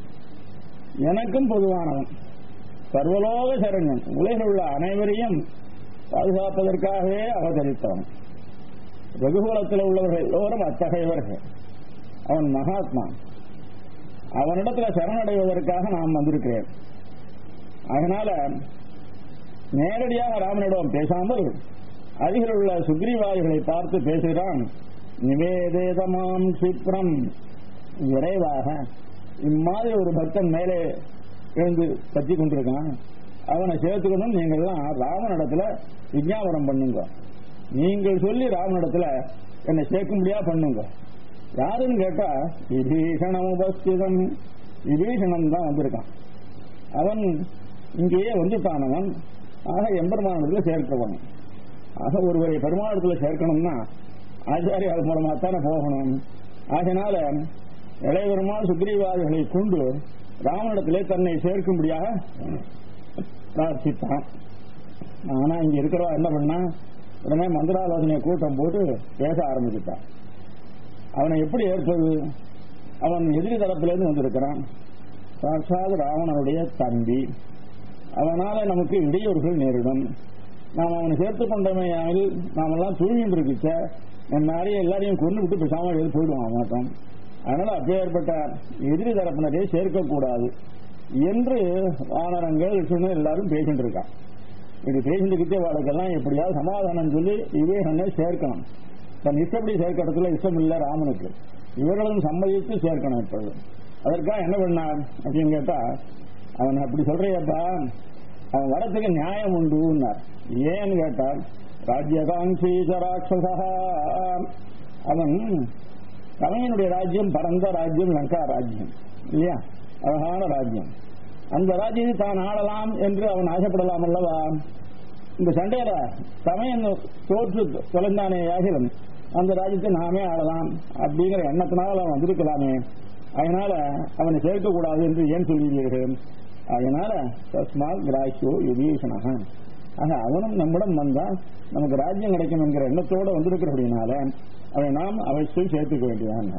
எனக்கும் பொதுவானவன் சர்வலோக சரண்யன் உலகில் உள்ள அனைவரையும் பாதுகாப்பதற்காகவே அவதரித்தவன் ரகுகுலத்தில் உள்ளவர்கள் எல்லோரும் அத்தகையவர்கள் அவன் மகாத்மா அவனிடத்துல சரணடைவதற்காக நாம் வந்திருக்கிறேன் அதனால நேரடியாக ராமனிடம் பேசாமல் அருகில் உள்ள சுக்ரீவாதிகளை பார்த்து பேசுகிறான் நிவேதேதமாம் சிப்ரம் விரைவாக இம்மாதிரி ஒரு பக்தன் மேலே எழுந்து கத்தி கொண்டிருக்கான் அவனை சேர்த்துக்கணும் நீங்கள்லாம் ராமனிடத்துல விஞ்ஞாபனம் பண்ணுங்க நீங்கள் சொல்லி ராமனிடத்துல என்னை சேர்க்கும்படியா பண்ணுங்க யாருன்னு கேட்டா விபீஷணம் உபஸ்திதம் விபீஷணம் தான் வந்திருக்கான் அவன் இங்கேயே வந்துட்டானவன் ஆக எம்பெருமானத்துல சேர்க்கவன் ஆக ஒருவரை பெருமானத்துல சேர்க்கணும்னா ஆச்சாரியால் மூலமா தானே போகணும் ஆகினால இளையபெருமாள் சுக்ரீவாதிகளை கொண்டு ராமனிடத்திலே தன்னை சேர்க்கும்படியாக பிரார்த்தித்தான் ஆனா இங்க இருக்கிறவா என்ன பண்ணா உடனே மந்திராலோசனை கூட்டம் போட்டு பேச ஆரம்பிச்சுட்டான் அவனை எப்படி ஏற்பது அவன் எதிரி தரப்பிலிருந்து வந்திருக்கிறான் சாட்சாத் ராவணனுடைய தம்பி அவனால நமக்கு இடையூறுகள் நேரிடும் நாம் அவனை சேர்த்துக் கொண்டமையால் நாமெல்லாம் தூங்கிட்டு இருக்குச்ச நிறைய எல்லாரையும் கொண்டு விட்டு பேசாம எழுதி போயிடுவான் மாட்டோம் அதனால அப்பேற்பட்ட எதிரி தரப்பினரை சேர்க்கக்கூடாது என்று வானரங்கள் விஷ்ணு எல்லாரும் பேசிட்டு இருக்கான் இது பேசிட்டு வாழ்க்கெல்லாம் எப்படியாவது சமாதானம் சொல்லி விவேகனை சேர்க்கணும் தன் இஷ்டப்படி சேர்க்கறதுல இஷ்டம் இல்லை ராமனுக்கு இவர்களும் சம்மதித்து சேர்க்கணும் இப்பொழுது அதற்காக என்ன பண்ணான் அப்படின்னு கேட்டா அவன் அப்படி சொல்றியப்பா அவன் வரத்துக்கு நியாயம் உண்டுன்னார் ஏன்னு கேட்டால் ராஜ்யகாங்கி ராட்சசா அவன் கவையனுடைய ராஜ்யம் பரந்த ராஜ்யம் லங்கா ராஜ்யம் இல்லையா அழகான ராஜ்யம் அந்த ராஜ்யத்தை தான் ஆளலாம் என்று அவன் ஆசைப்படலாம் அல்லவா இந்த சண்டையில சமயம் தோற்று தொலைந்தானே ஆகிலும் அந்த ராஜ்யத்தை நாமே ஆளலாம் அப்படிங்கிற எண்ணத்தினால் அவன் வந்திருக்கலாமே அதனால அவனை சேர்க்கக்கூடாது என்று ஏன் சொல்கிறீர்கள் அதனால தஸ்மாத் கிராஹியோ விபீஷணக ஆக அவனும் நம்மிடம் வந்தா நமக்கு ராஜ்யம் கிடைக்கும் என்கிற எண்ணத்தோட வந்திருக்கிறபடினால அதை நாம் அவசியம் சேர்த்துக்க வேண்டியதான்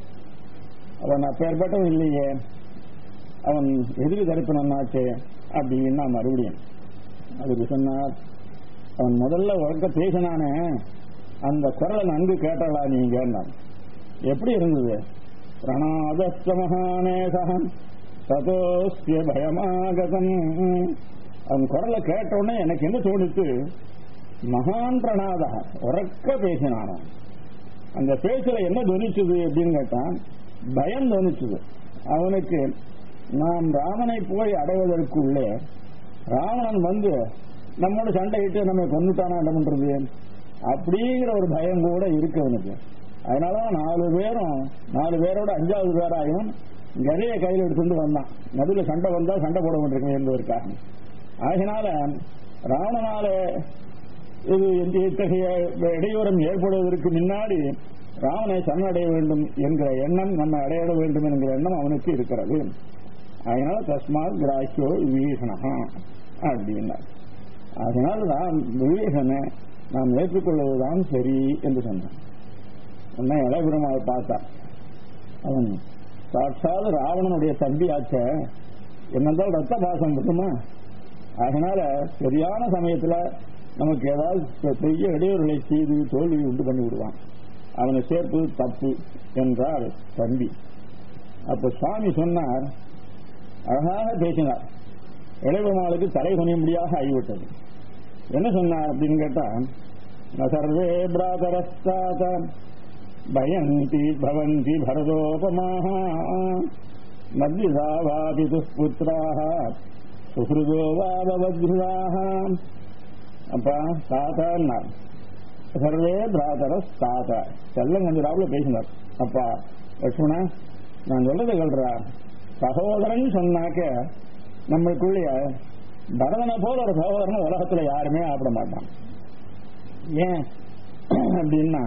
அவன் அப்பேற்பட்டவன் இல்லையே அவன் எதிரி தரப்பு நன்னாச்சே அப்படின்னா மறுபடியும் அதுக்கு சொன்னார் அவன் முதல்ல உறக்க பேசினானே அந்த குரலை நன்கு கேட்டாளா நீங்க எப்படி இருந்தது பிரணாதஸ்த மகாநேசகம் ததோஸ்ய பயமாகதம் அவன் குரலை கேட்ட உடனே எனக்கு என்ன தோணுச்சு மகான் பிரணாத உறக்க பேசினானோ அந்த பேச்சுல என்ன துணிச்சுது அப்படின்னு கேட்டான் பயம் தோணிச்சுது அவனுக்கு நாம் ராமனை போய் அடைவதற்குள்ளே ராவணன் வந்து நம்மோட சண்டையிட்டு நம்ம கொண்டுட்டானா என்ன பண்றது அப்படிங்கிற ஒரு பயம் கூட இருக்கு அவனுக்கு அதனாலதான் நாலு பேரும் நாலு பேரோட அஞ்சாவது பேராயும் நிறைய கையில் எடுத்துட்டு வந்தான் நடுவில் சண்டை வந்தா சண்டை போட வேண்டியிருக்கேன் என்பதற்காக ஆகினால ராவணனால இது இத்தகைய இடையூறம் ஏற்படுவதற்கு முன்னாடி ராவனை சரணடைய வேண்டும் என்கிற எண்ணம் நம்ம அடையிட வேண்டும் என்கிற எண்ணம் அவனுக்கு இருக்கிறது அதனால தஸ்மாத் கிராஹியோ விபீஷணா அப்படின்னா அதனால தான் விபீஷனை நாம் ஏற்றுக்கொள்வதுதான் சரி என்று சொன்னான் உடனே இளபெருமாவை பார்த்தான் அவன் சாட்சாத் ராவணனுடைய தம்பி ஆச்ச என்னதான் ரத்த பாசம் இருக்குமா அதனால சரியான சமயத்துல நமக்கு ஏதாவது பெரிய இடையூறுகளை செய்து தோல்வி உண்டு பண்ணி விடுவான் அவனை சேர்ப்பது தப்பு என்றார் தம்பி அப்ப சுவாமி சொன்னார் அழகாக பேசினார் இளைவமாளுக்கு தலை குனியும்படியாக ஆகிவிட்டது என்ன சொன்னார் அப்படின்னு கேட்டா சர்வே பிராதரஸ்தாத பயந்தி பவந்தி பரதோபமாக மத்விதாவாபி துஷ்புத்திராக சுஹൃதோ வாபவத்ருதாக அப்பா தாத்தான்னார் சர்வே பிராதரஸ் தாத்தா செல்லம் கொஞ்சம் ராவுல பேசினார் அப்பா லட்சுமணா நான் சொல்றதை சொல்றா சகோதரன் சொன்னாக்க நம்மளுக்குள்ளே பரதனை போல ஒரு சகோதரன் உலகத்துல யாருமே ஆப்பிட மாட்டான் ஏன் அப்படின்னா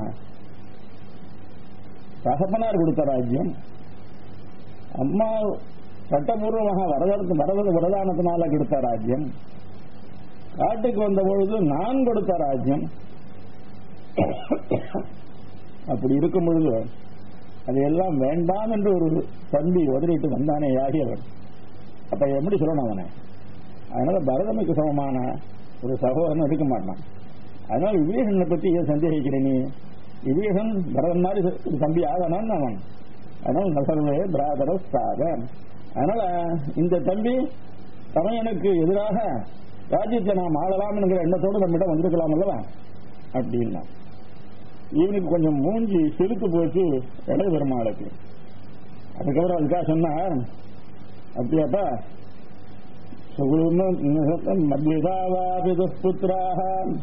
தகப்பனார் கொடுத்த ராஜ்யம் அம்மா சட்டபூர்வமாக வரதற்கு வரத வரதானத்தினால கொடுத்த ராஜ்யம் காட்டுக்கு வந்த பொழுது நான் கொடுத்த ராஜ்யம் அப்படி இருக்கும் பொழுது அதையெல்லாம் வேண்டாம் என்று ஒரு தம்பி உதறிட்டு வந்தானே யாகியவன் அப்ப எப்படி சொல்லணும் அவனை அதனால பரதனுக்கு சமமான ஒரு சகோதரன் இருக்க மாட்டான் அதனால விவேகனை பத்தி ஏன் சந்தேகிக்கிறேன் நீ விவேகன் பரதன் மாதிரி ஒரு தம்பி ஆகணும்னு அவன் அதனால நசர்வே பிராதர சாக அதனால இந்த தம்பி தமையனுக்கு எதிராக ராஜ்யத்தை நாம் ஆளலாம் என்கிற எண்ணத்தோடு நம்மிடம் வந்திருக்கலாம் அல்லவா அப்படின்னா இவனுக்கு கொஞ்சம் மூஞ்சி செலுத்து போச்சு இடைய பெருமாளுக்கு அதுக்கப்புறம் அதுக்காக சொன்னார் அப்படியாப்பா மத்யதாவாபி துஷ்புத்திராக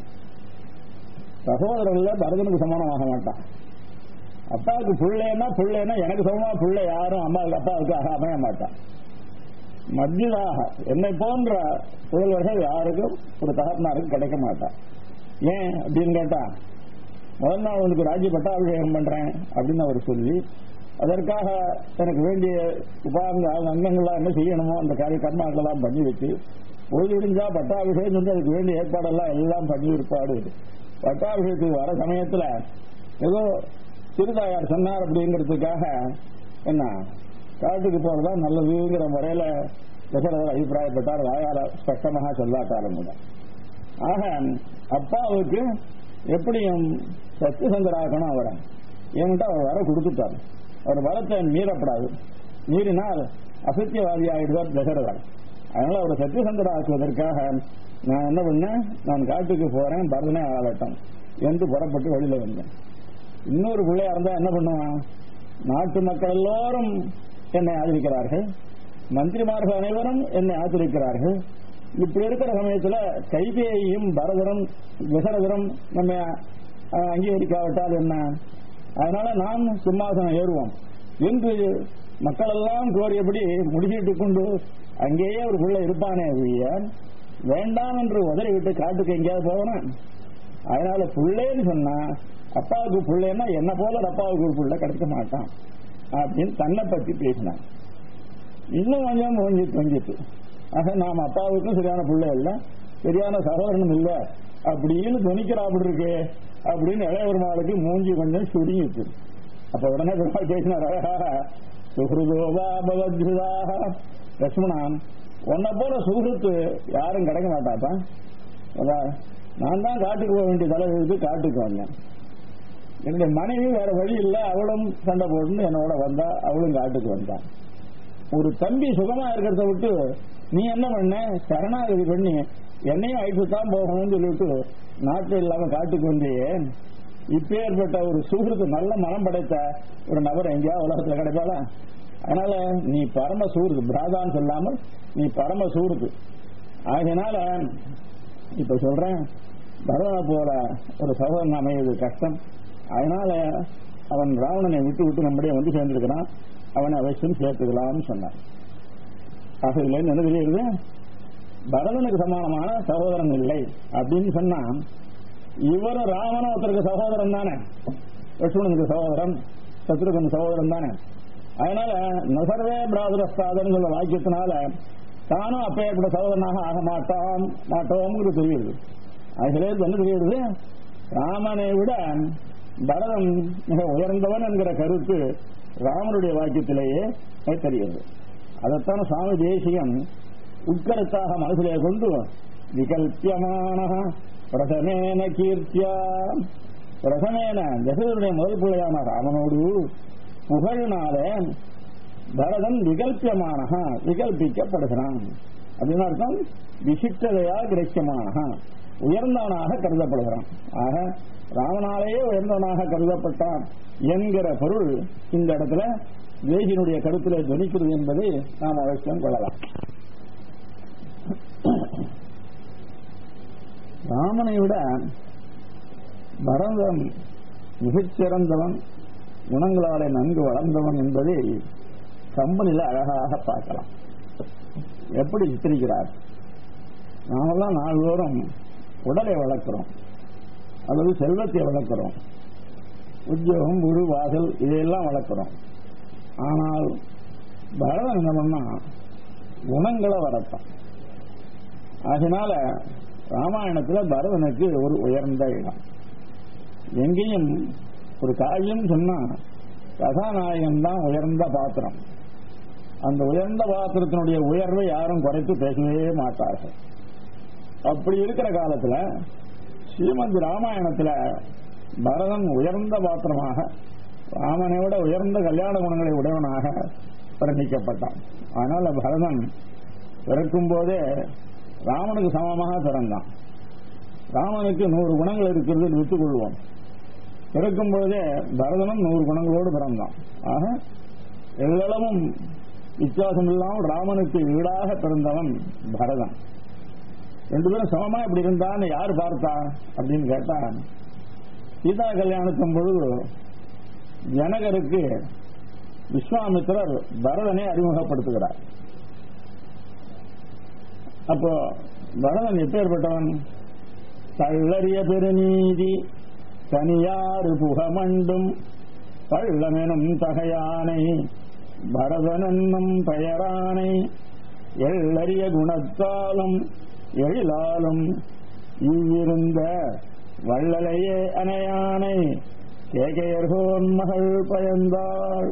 சகோதரன்ல பரதனுக்கு சமானமாக மாட்டான் அப்பாவுக்கு புள்ளைன்னா புள்ளைன்னா எனக்கு சமமா புள்ளை யாரும் அம்மாவுக்கு அப்பாவுக்கு அமைய மாட்டான் மத்தியதாக என்னை போன்ற புதல்வர்கள் யாருக்கும் ஒரு தகப்பனாருக்கு கிடைக்க மாட்டான் ஏன் அப்படின்னு கேட்டா முதல் நாள் உனக்கு ராஜ்ய பட்டாபிஷேகம் பண்றேன் அப்படின்னு அவர் சொல்லி அதற்காக எனக்கு வேண்டிய உபாங்க அங்கங்கள்லாம் என்ன செய்யணுமோ அந்த காரிய கர்மாக்கெல்லாம் பண்ணி வச்சு பொழுது விடிஞ்சா பட்டாபிஷேகம் வந்து அதுக்கு வேண்டிய ஏற்பாடெல்லாம் எல்லாம் பண்ணி ஏற்பாடு பட்டாபிஷேகத்துக்கு வர சமயத்துல ஏதோ சிறுதாயார் சொன்னார் அப்படிங்கிறதுக்காக என்ன காட்டுக்கு போறதா நல்லதுங்கிற முறையில தசரதர் அபிப்பிராயப்பட்டார் வாயால ஸ்பஷ்டமாக சொல்லாட்டாலும் கூட ஆக அப்பாவுக்கு எப்படியும் சத்தியசந்தராக்கணும் அவரை ஏன்ட்டு அவர் வர கொடுத்துட்டார் அவர் வரத்தை மீறப்படாது மீறினால் அசத்தியவாதி ஆயிடுவார் தசரதர் அதனால அவரை சத்தியசந்தராக்குவதற்காக நான் என்ன பண்ணேன் நான் காட்டுக்கு போறேன் பரதனே ஆளட்டும் என்று புறப்பட்டு வெளியில வந்தேன் இன்னொரு பிள்ளையா இருந்தா என்ன பண்ணுவான் நாட்டு மக்கள் எல்லோரும் என்னை ஆதரிக்கிறார்கள் மந்திரிமார்கள் அனைவரும் என்னை ஆதரிக்கிறார்கள் இப்படி இருக்கிற சமயத்துல கைகேயும் பரதரும் விசரதரும் நம்ம அங்கீகரிக்காவிட்டால் என்ன அதனால நாம் சிம்மாசனம் ஏறுவோம் என்று மக்கள் எல்லாம் கோரியபடி முடிச்சிட்டு கொண்டு அங்கேயே ஒரு பிள்ளை இருப்பானே ஒழிய வேண்டாம் என்று உதறி விட்டு காட்டுக்கு எங்கேயாவது போகணும் அதனால பிள்ளைன்னு சொன்னா அப்பாவுக்கு பிள்ளைன்னா என்ன போல ஒரு அப்பாவுக்கு ஒரு பிள்ளை கிடைக்க மாட்டான் அப்படின்னு தன்னை பத்தி பேசினான் இன்னும் கொஞ்சம் கொஞ்சிட்டு கொஞ்சிட்டு ஆக நாம அப்பாவுக்கும் சரியான பிள்ளை இல்லை சரியான சகோதரனும் இல்லை அப்படின்னு துணிக்கிறாப்படி இருக்கே அப்படின்னு இளையவருமாளுக்கு மூஞ்சி கொஞ்சம் சுருங்கிச்சு அப்ப உடனே பெருமாள் பேசினார் அழகாக சுஹൃதோவா பகவத்கிருதாக லட்சுமணான் உன்னை போல சுஹൃத்து யாரும் கிடைக்க மாட்டாப்பா அதான், நான் தான் காட்டுக்கு போக வேண்டிய தலைவருக்கு காட்டுக்கு வந்தேன் என்னுடைய மனைவி வேற வழி இல்லை அவளும் சண்டை போட்டு என்னோட வந்தா அவளும் காட்டுக்கு வந்தான் ஒரு தம்பி சுகமா இருக்கிறத விட்டு நீ என்ன பண்ண சரணாகதி பண்ணி என்னையும் அழைத்து தான் போகணும்னு சொல்லிட்டு நாட்டில் இல்லாம காட்டுக்கு வந்தியே இப்பேற்பட்ட ஒரு சுகிருத்து நல்ல மனம் படைத்த ஒரு நபர் எங்கேயா உலகத்துல கிடைப்பாளா அதனால நீ பரம சூருக்கு பிராதான்னு சொல்லாமல் நீ பரம சூருக்கு ஆகையினால இப்ப சொல்றேன் பரதனை போல ஒரு சகோதரன் அமைவது கஷ்டம் அதனால அவன் ராவணனை விட்டு விட்டு நம்முடைய வந்து சேர்ந்திருக்கிறான் அவனை அவசியம் சேர்த்துக்கலாம்னு சொன்னான் ஆக இதுல இருந்து என்ன தெரியுது பரதனுக்கு சமானமான சகோதரன் இல்லை அப்படின்னு சொன்னா இவரும் ராமனும் ஒருத்தருக்கு சகோதரன் தானே லட்சுமணனுக்கு சகோதரன் சத்ருகன் சகோதரன் தானே அதனால நசர்வே பிராதுரஸ்தாதன் சொல்ல வாக்கியத்தினால தானும் அப்பேற்பட்ட சகோதரனாக ஆக மாட்டான் மாட்டோம்ங்கிறது தெரியுது அதுல இருந்து என்ன தெரியுது ராமனை விட பரதன் மிக உயர்ந்தவன் என்கிற கருத்து ராமனுடைய வாக்கியத்திலேயே தெரியுது அதைத்தான் சுவாமி தேசியம் உட்கருத்தாக மனசிலே கொண்டு விகல்பியமான பிரதமேன கீர்த்தியா பிரதமேன தசரனுடைய முதல் பிள்ளையான ராமனோடு புகழினால பரதன் விகல்பியமான விகல்பிக்கப்படுகிறான் அப்படின்னு அர்த்தம் விசிஷ்டதையா கிரக்கியமான உயர்ந்தவனாக கருதப்படுகிறான் ஆக ராமனாலேயே உயர்ந்தவனாக கருதப்பட்டான் என்கிற பொருள் இந்த இடத்துல வேகினுடைய கருத்திலே துணிக்கிறது என்பதை நாம் அவசியம் கொள்ளலாம் ராமனை விட பரதன் மிகச்சிறந்தவன் குணங்களாலே நன்கு வளர்ந்தவன் என்பதை கம்பெனியில அழகாக பார்க்கலாம் எப்படி சித்தரிக்கிறார் நாமெல்லாம் நாள்தோறும் உடலை வளர்க்கிறோம் அல்லது செல்வத்தை வளர்க்கிறோம் உத்தியோகம் குரு வாசல் இதையெல்லாம் வளர்க்கிறோம் ஆனால் பரதன் என்ன பண்ணா குணங்களை வளர்த்தான் அதனால ராமாயணத்துல பரதனுக்கு ஒரு உயர்ந்த இடம் எங்கேயும் ஒரு காரியம் சொன்னா கதாநாயகன் தான் உயர்ந்த பாத்திரம் அந்த உயர்ந்த பாத்திரத்தினுடைய உயர்வை யாரும் குறைத்து பேசவே மாட்டார்கள் அப்படி இருக்கிற காலத்துல ஸ்ரீமத் ராமாயணத்துல பரதன் உயர்ந்த பாத்திரமாக ராமனை விட உயர்ந்த கல்யாண குணங்களை உடையவனாக வர்ணிக்கப்பட்டான் அதனால பரதன் பிறக்கும் போதே ராமனுக்கு சமமாக பிறந்தான் ராமனுக்கு நூறு குணங்கள் இருக்கிறது விட்டுக் கொள்வோம் பிறக்கும் பொழுதே பரதனும் நூறு குணங்களோடு பிறந்தான் ஆக எல்லளவும் வித்தியாசம் இல்லாமல் ராமனுக்கு ஈடாக பிறந்தவன் பரதன் ரெண்டு பேரும் சமமா இப்படி இருந்தான்னு யார் பார்த்தா அப்படின்னு கேட்டா சீதா கல்யாணத்தின் பொழுது ஜனகருக்கு விஸ்வாமித்திரர் பரதனை அறிமுகப்படுத்துகிறார் அப்போ பரதன் எப்பேற்பட்டவன் தள்ளறிய பெருநீதி தனியாறு புகமண்டும் பள்ளமெனும் தகையானை பரதனென்னும் பெயரானை எள்ளறிய குணத்தாலும் எழிலாலும் இவ்விருந்த வள்ளலையே அணையானை கேகையர்கோன் மகள் பயந்தாள்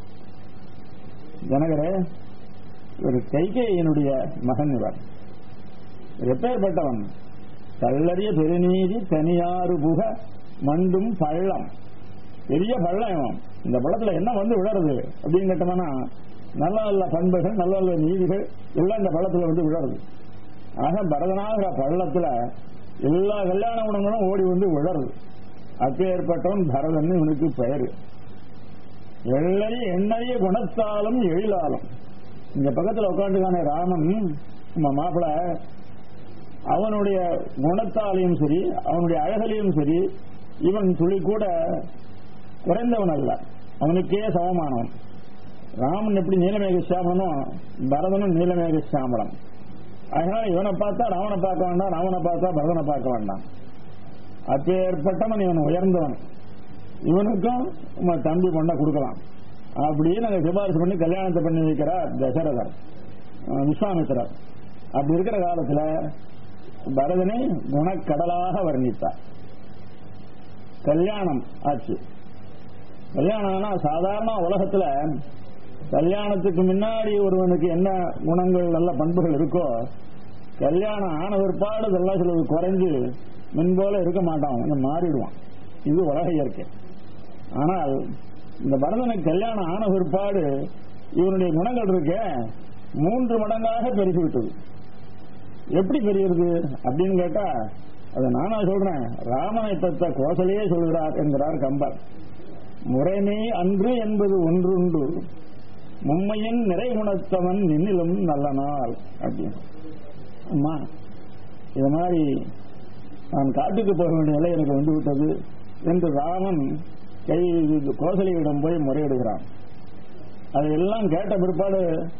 ஜனகரே ஒரு கைகேயினுடைய மகன் இவர் எப்பேற்பட்டவன் தள்ளறிய பெருநீதி தனியாறு புக மண்டும் பள்ளம் பெரிய பள்ளம் இவன் இந்த பள்ளத்துல என்ன வந்து விழறது அப்படின்னு கேட்டோம்னா நல்ல நல்ல பண்புகள் நல்ல நல்ல நீதிகள் எல்லாம் இந்த பள்ளத்துல வந்து விழறது ஆக பரதனாகிற பள்ளத்துல எல்லா கல்யாண குணங்களும் ஓடி வந்து விழறது அப்பேற்பட்டவன் பரதன் இவனுக்கு பெயரு எள்ளறி எண்ணறிய குணத்தாலும் எழிலாலும் இந்த பக்கத்துல உட்காந்துக்கானே ராமன் நம்ம மாப்பிள அவனுடைய குணத்தாலையும் சரி அவனுடைய அழகலையும் சரி இவன் துளி கூட குறைந்தவன் அல்ல அவனுக்கே சமமானவன் ராமன் எப்படி நீலமேக சாமனோ பரதனும் நீலமேக சாமலம் அதனால இவனை பார்த்தா ராவனை பார்க்க வேண்டாம் ராவனை பார்த்தா பரதனை பார்க்க வேண்டாம் அப்பேற்பட்டவன் இவன் உயர்ந்தவன் இவனுக்கும் உங்க தம்பி பொண்ணை கொடுக்கலாம் அப்படின்னு நாங்க சிபாரிசு பண்ணி கல்யாணத்தை பண்ணி வைக்கிறார் தசரதர் அஹ் விஸ்வாமித்திரர் அப்படி இருக்கிற காலத்துல பரதனை குணக்கடலாக வர்ணித்தார் கல்யாணம் ஆச்சு கல்யாணம்னா சாதாரண உலகத்துல கல்யாணத்துக்கு முன்னாடி ஒருவனுக்கு என்ன குணங்கள் நல்ல பண்புகள் இருக்கோ கல்யாணம் ஆன பிற்பாடு இதெல்லாம் சிலது குறைஞ்சு முன்போல இருக்க மாட்டான் கொஞ்சம் மாறிடுவான் இது உலக இயற்கை ஆனால் இந்த பரதனுக்கு கல்யாணம் ஆன பிற்பாடு இவனுடைய குணங்கள் இருக்க மூன்று மடங்காக பெருகி விட்டது எப்படி பெரியது அப்படின்னு கேட்டா அதை நானா சொல்றேன் ராமனை பெற்ற கோசலையே சொல்கிறார் என்கிறார் கம்பர் முறைமை அன்று என்பது ஒன்றுண்டு மும்மையின் நிறைகுணத்தவன் நின்னிலும் நல்ல நாள் அப்படின்னு அம்மா இது மாதிரி நான் காட்டுக்கு போக வேண்டிய நிலை எனக்கு வந்து விட்டது என்று ராமன் கை கோசலையிடம் போய் முறையிடுகிறான் அதையெல்லாம் கேட்ட பிற்பாடு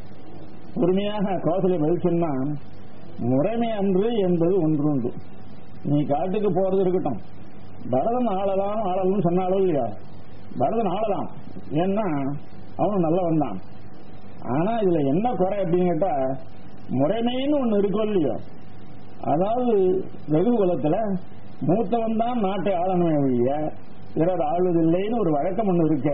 பொறுமையாக கோசலை பதில் சொன்னான் முறைமை அன்று என்பது ஒன்றுண்டு நீ காட்டுக்கு போறது இருக்கட்டும் பரதன் ஆளலாம் ஆளலாம் சொன்னாலும் இல்லையா பரதன் ஆளலாம் ஏன்னா அவனும் நல்லவன் தான் ஆனா இதுல என்ன குறை அப்படின்னு கேட்டா முறைமைன்னு ஒண்ணு இருக்கும் இல்லையோ அதாவது வெகு குலத்துல மூத்தவன் தான் நாட்டை ஆளணுமே ஒழிய பிறர் ஆளுவதில்லைன்னு ஒரு வழக்கம் ஒண்ணு இருக்க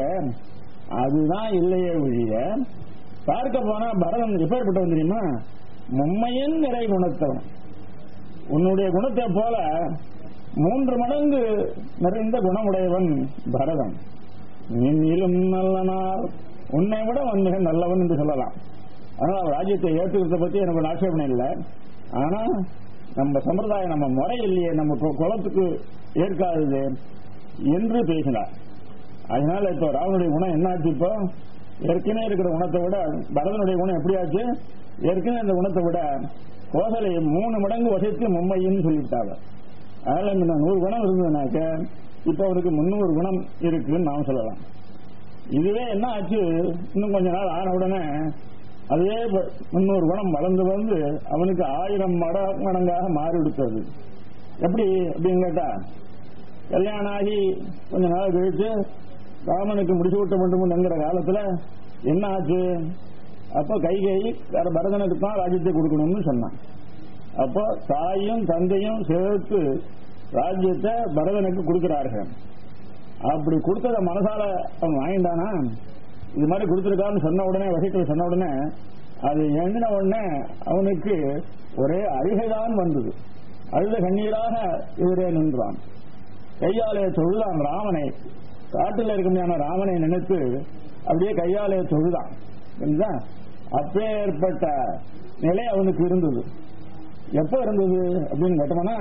அதுதான் இல்லையே ஒழிய பார்க்க போனா பரதன் எப்பேற்பட்டவன் தெரியுமா மும்மையின் நிறை குணத்தவன் உன்னுடைய குணத்தை போல மூன்று மடங்கு நிறைந்த குணமுடையவன் பரதன் நின்னிலும் நல்லனார் உன்னை விட அவன் மிக நல்லவன் என்று சொல்லலாம் அதனால ராஜ்யத்தை ஏற்றுக்கிறத பத்தி எனக்கு ஒரு ஆட்சேபனை இல்லை ஆனா நம்ம சம்பிரதாயம் நம்ம முறை இல்லையே நம்ம கு- குலத்துக்கு ஏற்காதது என்று பேசினார் அதனால இப்போ ராவனுடைய குணம் என்ன ஆச்சு இப்போ ஏற்கனவே இருக்கிற குணத்தை விட பரதனுடைய குணம் எப்படி ஆச்சு ஏற்கனவே இந்த குணத்தை விட கோசலை மூணு மடங்கு வசைத்து மும்மைன்னு சொல்லிவிட்டாங்க அதனால இந்த நூறு குணம் இருந்ததுனாக்க இப்போ அவருக்கு முன்னூறு குணம் இருக்குன்னு நாம் சொல்லலாம் இதுவே என்ன ஆச்சு இன்னும் கொஞ்ச நாள் ஆன உடனே அதே ப- முன்னூறு குணம் வளர்ந்து வந்து அவனுக்கு ஆயிரம் மட மடங்காக மாறிவிடுத்தது எப்படி அப்படின்னு கேட்டா கல்யாணம் ஆகி கொஞ்ச நாள் கழிச்சு ராமனுக்கு முடிச்சு விட்ட வேண்டும் என்கிற காலத்துல என்ன ஆச்சு அப்போ கைகை பரதனுக்கு தான் ராஜ்யத்தை கொடுக்கணும்னு சொன்னான் அப்போ தாயும் தந்தையும் சேர்த்து ராஜ்யத்தை பரதனுக்கு கொடுக்கிறார்கள் அப்படி கொடுத்தத மனசால அவன் வாங்கிட்டானா இது மாதிரி கொடுத்துருக்கான்னு சொன்ன உடனே வசிக்கல் சொன்ன உடனே அது எழுந்தின உடனே அவனுக்கு ஒரே அழுகைதான் வந்தது அழுத கண்ணீராக இவரே நின்றான் கையாலே தொழுதான் ராமனை காட்டில் இருக்க ராமனை நினைத்து அப்படியே கையாலே தொழுதான் புரியுதா? அப்பேற்பட்ட நிலை அவனுக்கு இருந்தது எப்ப இருந்தது அப்படின்னு கேட்டோம்னா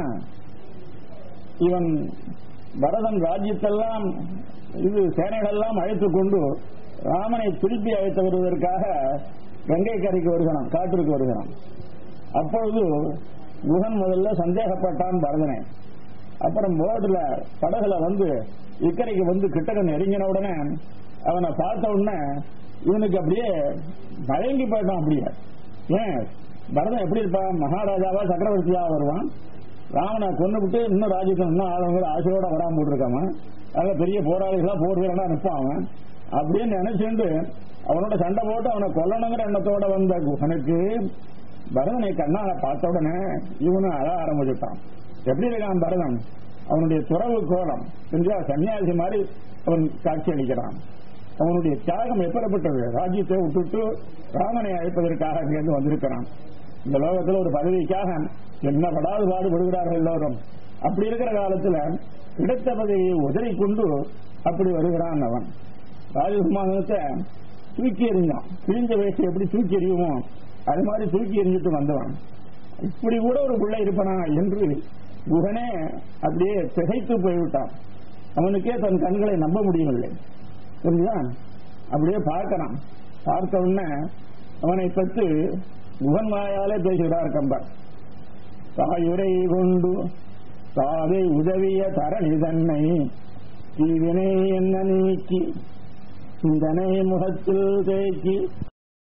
இவன் பரதன் ராஜ்யத்தெல்லாம் இது சேனைகளெல்லாம் அழைத்துக் கொண்டு ராமனை திருப்பி அழைத்து வருவதற்காக கங்கை கரைக்கு வருகிறான் காட்டிற்கு வருகிறான் அப்பொழுது குகன் முதல்ல சந்தேகப்பட்டான் பரதனை அப்புறம் போர்டுல படகுல வந்து இக்கரைக்கு வந்து கிட்டக்க நெருங்கின உடனே அவனை பார்த்த உடனே இவனுக்கு அப்படியே மயங்கி போயிட்டான் அப்படியே ஏன் பரதன் எப்படி இருப்பான் மகாராஜாவா சக்கரவர்த்தியா வருவான் ராவனை கொண்டு விட்டு இன்னும் ராஜ்யத்தை இன்னும் ஆளுங்கிற ஆசையோட வராம போட்டிருக்காம அத பெரிய போராளிகளா போர் வீரனா நிற்பான் அவன் அப்படின்னு நினைச்சுட்டு அவனோட சண்டை போட்டு அவனை கொல்லணுங்கிற எண்ணத்தோட வந்த குஹனுக்கு பரதனை கண்ணால பார்த்த உடனே இவனும் அழ ஆரம்பிச்சுட்டான் எப்படி இருக்கான் பரதன் அவனுடைய துறவு கோலம் செஞ்சா சன்னியாசி மாதிரி அவன் காட்சி அளிக்கிறான் அவனுடைய தியாகம் எப்பறப்பட்டது ராஜ்யத்தை விட்டுட்டு ராமனை அழைப்பதற்காக அங்கிருந்து வந்திருக்கிறான் இந்த லோகத்தில் ஒரு பதவிக்காக என்ன படாது பாடுபடுகிறார்கள் எல்லோரும் அப்படி இருக்கிற காலத்துல கிடைத்த பதவியை உதறி கொண்டு அப்படி வருகிறான் அவன் ராஜகுமாரத்தை தூக்கி எறிஞ்சான் கிழிஞ்ச வயசு எப்படி தூக்கி எறியுமோ அது மாதிரி தூக்கி எறிஞ்சிட்டு வந்தவன் இப்படி கூட ஒரு பிள்ளை இருப்பனா என்று குகனே அப்படியே திகைத்து போய்விட்டான் அவனுக்கே தன் கண்களை நம்ப முடியவில்லை புரியுதா அப்படியே பார்க்கிறான் பார்த்த உடனே அவனை பற்றி குகன் வாயாலே பேசுகிறார் கம்பர் தாயுரை கொண்டு தாவை உதவிய தரணி தன்னை தீவினை என்ன நீக்கி சிந்தனை முகத்தில் தேக்கி